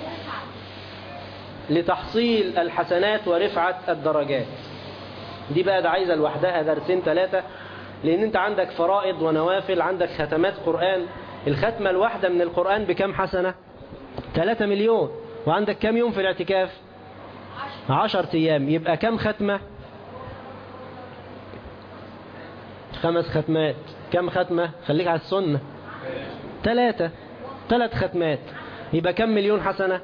لتحصيل الحسنات ورفعة الدرجات دي بقى ده عايزة لوحدها درسين ثلاثة لأن أنت عندك فرائض ونوافل عندك ختمات قرآن الختمة الواحدة من القرآن بكم حسنة 3 مليون وعندك كم يوم في الاعتكاف عشر أيام يبقى كم ختمة خمس ختمات كم ختمة خليك على السنة ثلاثة ثلاث ختمات يبقى كم مليون حسنة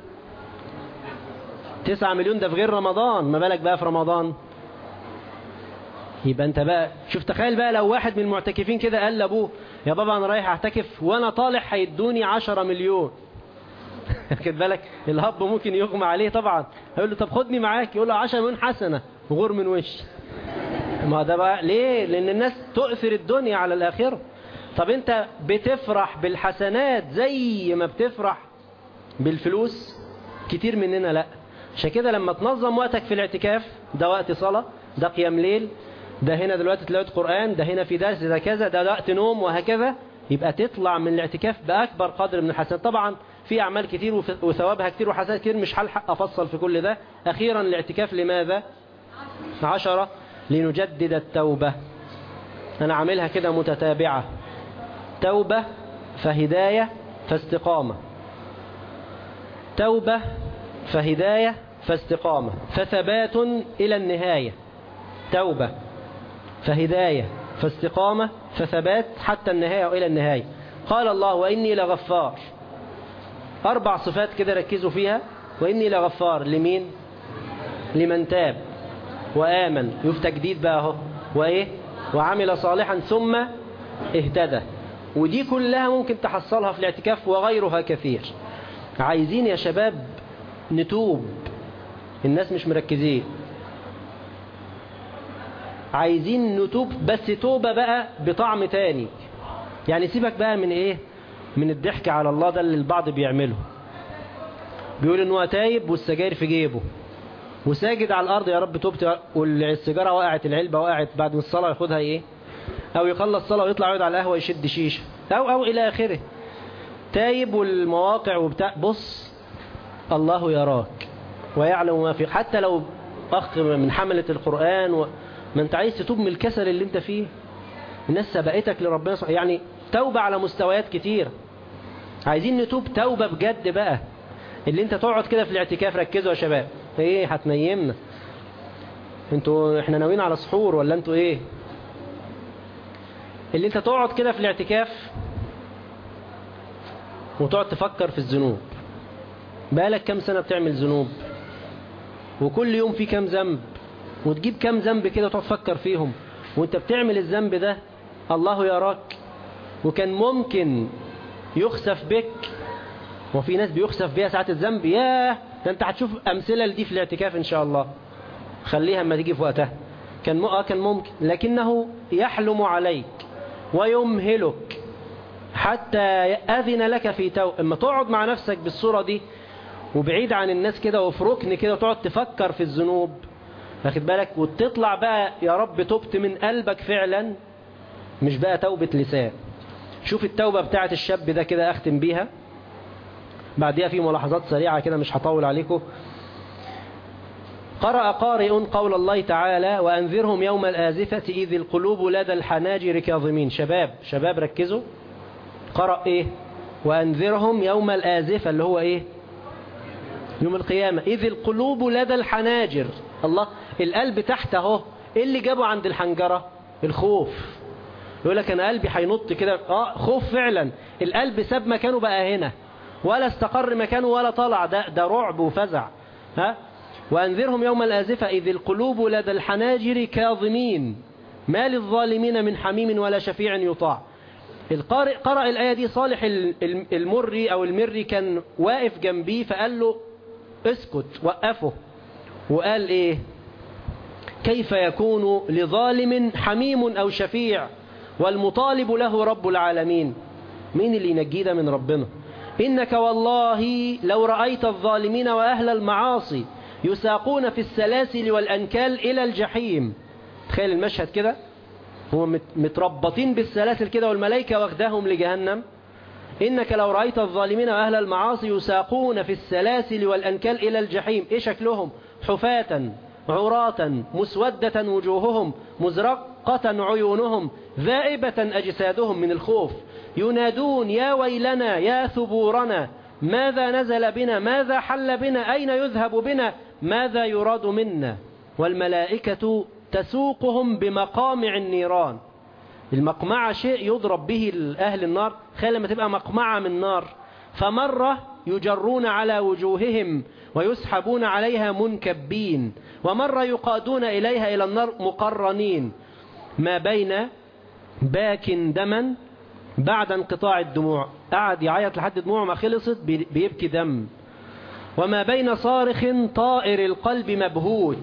تسعة مليون ده في غير رمضان ما بالك بقى في رمضان يبقى انت بقى شوف تخيل بقى لو واحد من المعتكفين كده قال لابوه يا بابا انا رايح اعتكف وانا طالع هيدوني عشرة مليون خد بالك الهب ممكن يغمى عليه طبعا هيقول له طب خدني معاك يقول له 10 مليون حسنة غور من وش ما ده بقى ليه لان الناس تؤثر الدنيا على الاخره طب انت بتفرح بالحسنات زي ما بتفرح بالفلوس كتير مننا لا عشان كده لما تنظم وقتك في الاعتكاف ده وقت صلاة ده قيام ليل ده هنا دلوقتي تلاوة قرآن ده هنا في درس ده كذا ده وقت نوم وهكذا يبقى تطلع من الاعتكاف بأكبر قدر من الحسنات طبعا في أعمال كتير وف- وثوابها كتير وحسنات كتير مش هلحق أفصل في كل ده أخيرا الاعتكاف لماذا عشرة لنجدد التوبة أنا عاملها كده متتابعة توبة فهداية فاستقامة توبة فهداية فاستقامة فثبات إلى النهاية توبة فهداية فاستقامة فثبات حتى النهاية وإلى النهاية قال الله وإني لغفار أربع صفات كده ركزوا فيها وإني لغفار لمين لمن تاب وآمن يفتى جديد بقى اهو وإيه وعمل صالحا ثم اهتدى ودي كلها ممكن تحصلها في الاعتكاف وغيرها كثير عايزين يا شباب نتوب الناس مش مركزين عايزين نتوب بس توبة بقى بطعم تاني يعني سيبك بقى من ايه من الضحك على الله ده اللي البعض بيعمله بيقول ان هو تايب والسجاير في جيبه وساجد على الارض يا رب توبت والسيجاره وقعت العلبه وقعت بعد الصلاه ياخدها ايه او يخلص صلاه ويطلع يقعد على القهوه يشد شيشه او او الى اخره تايب والمواقع وبتاع بص الله يراك ويعلم ما في حتى لو اخ من حمله القران و... ما انت عايز تتوب من الكسل اللي انت فيه الناس سبقتك لربنا سبحانه يعني توبة على مستويات كتير عايزين نتوب توبة بجد بقى اللي انت تقعد كده في الاعتكاف ركزوا يا شباب ايه هتنيمنا انتوا احنا ناويين على سحور ولا انتوا ايه اللي انت تقعد كده في الاعتكاف وتقعد تفكر في الذنوب بقالك كام سنة بتعمل ذنوب وكل يوم في كام ذنب وتجيب كام ذنب كده وتقعد تفكر فيهم وانت بتعمل الذنب ده الله يراك وكان ممكن يخسف بك وفي ناس بيخسف بيها ساعات الذنب ياه ده انت هتشوف امثله لدي في الاعتكاف ان شاء الله خليها اما تيجي في وقتها كان م... كان ممكن لكنه يحلم عليك ويمهلك حتى أذن لك في تو اما تقعد مع نفسك بالصورة دي وبعيد عن الناس كده وفي ركن كده وتقعد تفكر في الذنوب واخد بالك وتطلع بقى يا رب تبت من قلبك فعلا مش بقى توبة لسان شوف التوبة بتاعت الشاب ده كده أختم بيها بعدها في ملاحظات سريعة كده مش هطول عليكم قرأ قارئ قول الله تعالى وأنذرهم يوم الآزفة إذ القلوب لدى الحناجر كاظمين شباب شباب ركزوا قرأ إيه وأنذرهم يوم الآزفة اللي هو إيه يوم القيامة إذ القلوب لدى الحناجر الله القلب تحت اهو إيه اللي جابه عند الحنجرة الخوف يقول لك أنا قلبي هينط كده آه خوف فعلا القلب ساب مكانه بقى هنا ولا استقر مكانه ولا طلع ده, ده رعب وفزع ها وأنذرهم يوم الآزفة إذ القلوب لدى الحناجر كاظمين ما للظالمين من حميم ولا شفيع يطاع القارئ قرأ الآية دي صالح المري أو المري كان واقف جنبيه فقال له اسكت وقفه وقال إيه كيف يكون لظالم حميم أو شفيع والمطالب له رب العالمين مين اللي ينجيه ده من ربنا إنك والله لو رأيت الظالمين وأهل المعاصي يساقون في السلاسل والأنكال إلى الجحيم تخيل المشهد كده هم متربطين بالسلاسل كده والملائكة واخدهم لجهنم إنك لو رأيت الظالمين وأهل المعاصي يساقون في السلاسل والأنكال إلى الجحيم إيه شكلهم حفاة عراة مسودة وجوههم مزرقة عيونهم ذائبة أجسادهم من الخوف ينادون يا ويلنا يا ثبورنا ماذا نزل بنا ماذا حل بنا أين يذهب بنا ماذا يراد منا والملائكة تسوقهم بمقامع النيران المقمعة شيء يضرب به أهل النار خيال لما تبقى مقمعة من نار فمرة يجرون على وجوههم ويسحبون عليها منكبين ومرة يقادون إليها إلى النار مقرنين ما بين باك دما بعد انقطاع الدموع قعد يعيط لحد دموعه ما خلصت بيبكي دم وما بين صارخ طائر القلب مبهوت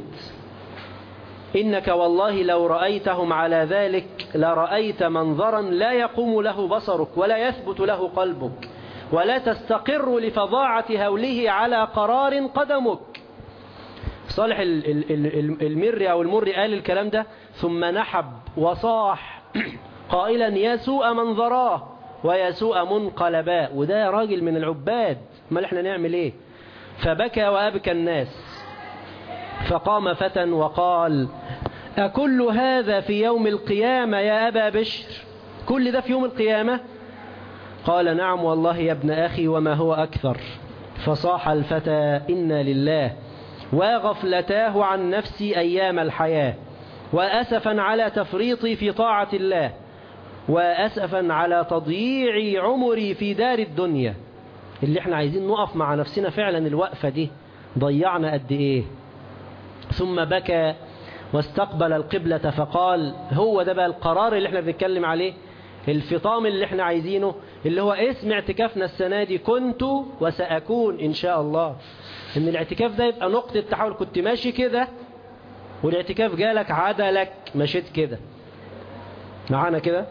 إنك والله لو رأيتهم على ذلك لرأيت منظرا لا يقوم له بصرك ولا يثبت له قلبك ولا تستقر لفظاعة هوله على قرار قدمك صالح المري أو المري قال الكلام ده ثم نحب وصاح قائلا يا سوء منظراه ويا سوء منقلباه وده راجل من العباد ما احنا نعمل ايه فبكى وأبكى الناس فقام فتى وقال أكل هذا في يوم القيامة يا أبا بشر كل ده في يوم القيامة قال نعم والله يا ابن أخي وما هو أكثر فصاح الفتى إنا لله وغفلتاه عن نفسي أيام الحياة وأسفا على تفريطي في طاعة الله وأسفا على تضييع عمري في دار الدنيا اللي احنا عايزين نقف مع نفسنا فعلا الوقفة دي ضيعنا قد ايه ثم بكى واستقبل القبلة فقال هو ده بقى القرار اللي احنا بنتكلم عليه الفطام اللي احنا عايزينه اللي هو اسم اعتكافنا السنة دي كنت وسأكون ان شاء الله ان الاعتكاف ده يبقى نقطة تحول كنت ماشي كده والاعتكاف جالك عدلك مشيت كده معانا كده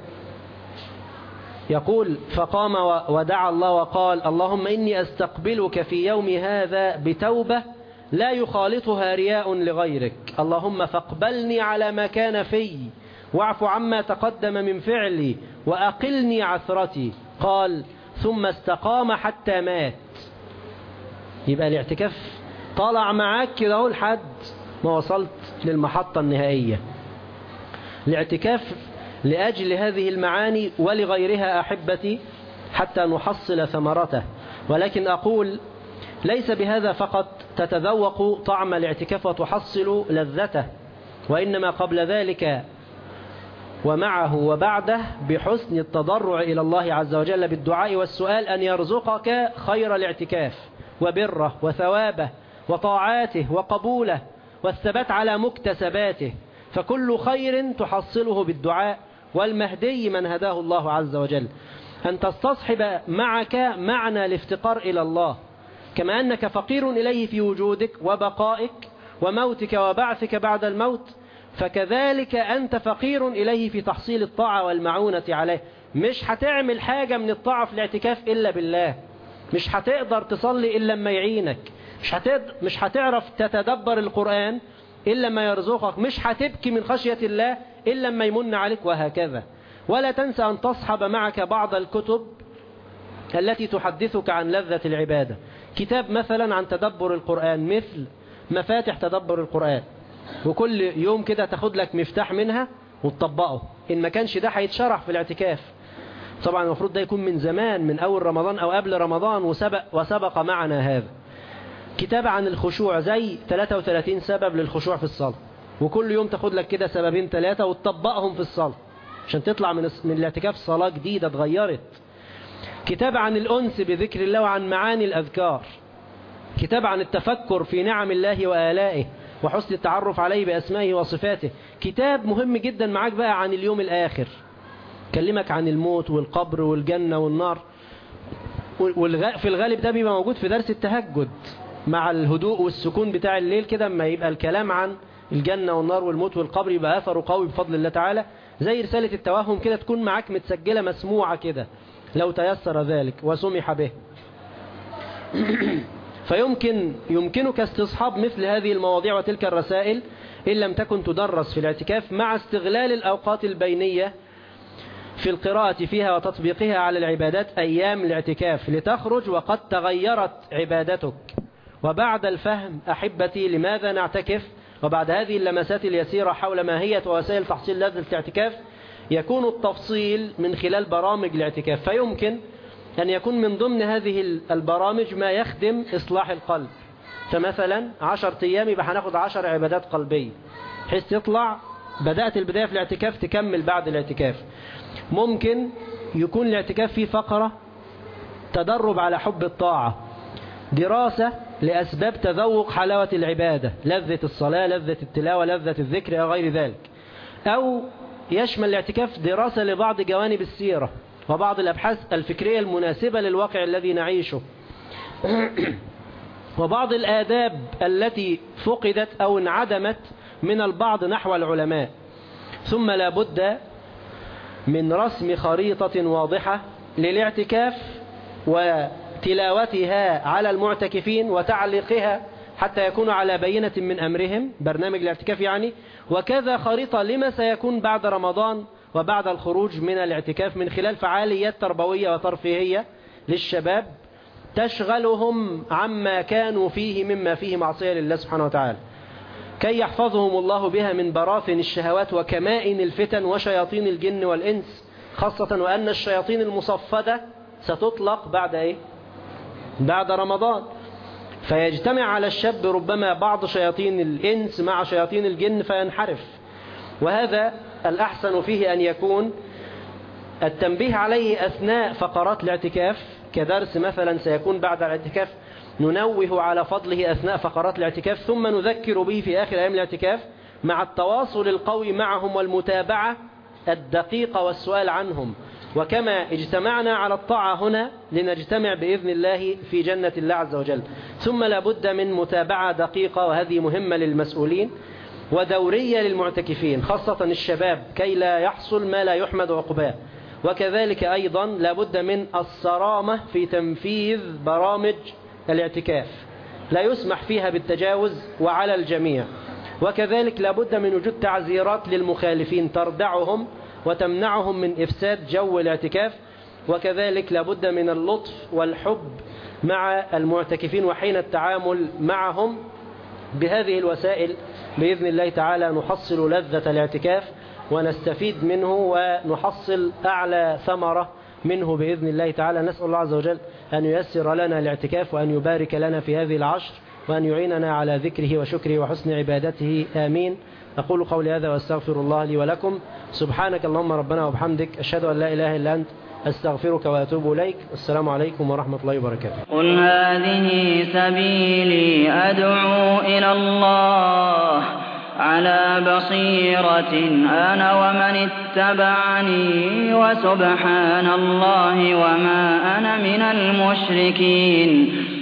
يقول فقام ودعا الله وقال اللهم إني أستقبلك في يوم هذا بتوبة لا يخالطها رياء لغيرك اللهم فاقبلني على ما كان في واعف عما تقدم من فعلي وأقلني عثرتي قال ثم استقام حتى مات يبقى الاعتكاف طالع معاك كده اهو لحد ما وصلت للمحطة النهائية الاعتكاف لأجل هذه المعاني ولغيرها أحبتي حتى نحصل ثمرته ولكن أقول ليس بهذا فقط تتذوق طعم الاعتكاف وتحصل لذته وإنما قبل ذلك ومعه وبعده بحسن التضرع إلى الله عز وجل بالدعاء والسؤال أن يرزقك خير الاعتكاف وبره وثوابه وطاعاته وقبوله والثبات على مكتسباته فكل خير تحصله بالدعاء والمهدي من هداه الله عز وجل أن تستصحب معك معنى الافتقار إلى الله كما أنك فقير إليه في وجودك وبقائك وموتك وبعثك بعد الموت فكذلك أنت فقير إليه في تحصيل الطاعة والمعونة عليه مش هتعمل حاجة من الطاعة في الاعتكاف إلا بالله مش هتقدر تصلي إلا لما يعينك مش, هتقدر مش هتعرف تتدبر القرآن إلا ما يرزقك مش هتبكي من خشية الله إلا ما يمن عليك وهكذا ولا تنسى أن تصحب معك بعض الكتب التي تحدثك عن لذة العبادة كتاب مثلا عن تدبر القرآن مثل مفاتح تدبر القرآن وكل يوم كده تاخد لك مفتاح منها وتطبقه إن ما كانش ده هيتشرح في الاعتكاف طبعا المفروض ده يكون من زمان من أول رمضان أو قبل رمضان وسبق, وسبق معنا هذا كتاب عن الخشوع زي 33 سبب للخشوع في الصلاة وكل يوم تاخد لك كده سببين ثلاثة وتطبقهم في الصلاة عشان تطلع من من الاعتكاف صلاة جديدة اتغيرت كتاب عن الأنس بذكر الله وعن معاني الأذكار كتاب عن التفكر في نعم الله وآلائه وحسن التعرف عليه بأسمائه وصفاته كتاب مهم جدا معاك بقى عن اليوم الآخر كلمك عن الموت والقبر والجنة والنار في الغالب ده بيبقى موجود في درس التهجد مع الهدوء والسكون بتاع الليل كده اما يبقى الكلام عن الجنة والنار والموت والقبر يبقى أثره قوي بفضل الله تعالى زي رسالة التوهم كده تكون معاك متسجلة مسموعة كده لو تيسر ذلك وسمح به فيمكن يمكنك استصحاب مثل هذه المواضيع وتلك الرسائل إن لم تكن تدرس في الاعتكاف مع استغلال الأوقات البينية في القراءة فيها وتطبيقها على العبادات أيام الاعتكاف لتخرج وقد تغيرت عبادتك وبعد الفهم أحبتي لماذا نعتكف وبعد هذه اللمسات اليسيرة حول ماهية ووسائل تحصيل لذة الاعتكاف يكون التفصيل من خلال برامج الاعتكاف فيمكن أن يكون من ضمن هذه البرامج ما يخدم إصلاح القلب فمثلا عشر أيام يبقى هناخد عشر عبادات قلبية حيث تطلع بدأت البداية في الاعتكاف تكمل بعد الاعتكاف ممكن يكون الاعتكاف فيه فقرة تدرب على حب الطاعة دراسة لأسباب تذوق حلاوة العبادة لذة الصلاة لذة التلاوة لذة الذكر أو غير ذلك أو يشمل الاعتكاف دراسة لبعض جوانب السيرة وبعض الأبحاث الفكرية المناسبة للواقع الذي نعيشه وبعض الآداب التي فقدت أو انعدمت من البعض نحو العلماء ثم لا بد من رسم خريطة واضحة للاعتكاف وتلاوتها على المعتكفين وتعليقها حتى يكونوا على بينة من أمرهم برنامج الاعتكاف يعني وكذا خريطة لما سيكون بعد رمضان وبعد الخروج من الاعتكاف من خلال فعاليات تربوية وترفيهية للشباب تشغلهم عما كانوا فيه مما فيه معصية لله سبحانه وتعالى كي يحفظهم الله بها من براثن الشهوات وكمائن الفتن وشياطين الجن والإنس خاصة وأن الشياطين المصفدة ستطلق بعد إيه؟ بعد رمضان فيجتمع على الشاب ربما بعض شياطين الإنس مع شياطين الجن فينحرف وهذا الأحسن فيه أن يكون التنبيه عليه أثناء فقرات الاعتكاف كدرس مثلا سيكون بعد الاعتكاف ننوه على فضله أثناء فقرات الاعتكاف ثم نذكر به في آخر أيام الاعتكاف مع التواصل القوي معهم والمتابعة الدقيقة والسؤال عنهم وكما اجتمعنا على الطاعة هنا لنجتمع بإذن الله في جنة الله عز وجل ثم لابد من متابعة دقيقة وهذه مهمة للمسؤولين ودورية للمعتكفين خاصة الشباب كي لا يحصل ما لا يحمد عقباه وكذلك أيضا لابد من الصرامة في تنفيذ برامج الاعتكاف لا يسمح فيها بالتجاوز وعلى الجميع وكذلك لابد من وجود تعزيرات للمخالفين تردعهم وتمنعهم من إفساد جو الاعتكاف وكذلك لابد من اللطف والحب مع المعتكفين وحين التعامل معهم بهذه الوسائل بإذن الله تعالى نحصل لذة الاعتكاف ونستفيد منه ونحصل أعلى ثمرة منه بإذن الله تعالى نسأل الله عز وجل أن ييسر لنا الاعتكاف وأن يبارك لنا في هذه العشر وأن يعيننا على ذكره وشكره وحسن عبادته آمين أقول قولي هذا وأستغفر الله لي ولكم سبحانك اللهم ربنا وبحمدك أشهد أن لا إله إلا أنت أستغفرك وأتوب إليك السلام عليكم ورحمة الله وبركاته قل هذه سبيلي أدعو إلى الله على بصيرة أنا ومن اتبعني وسبحان الله وما أنا من المشركين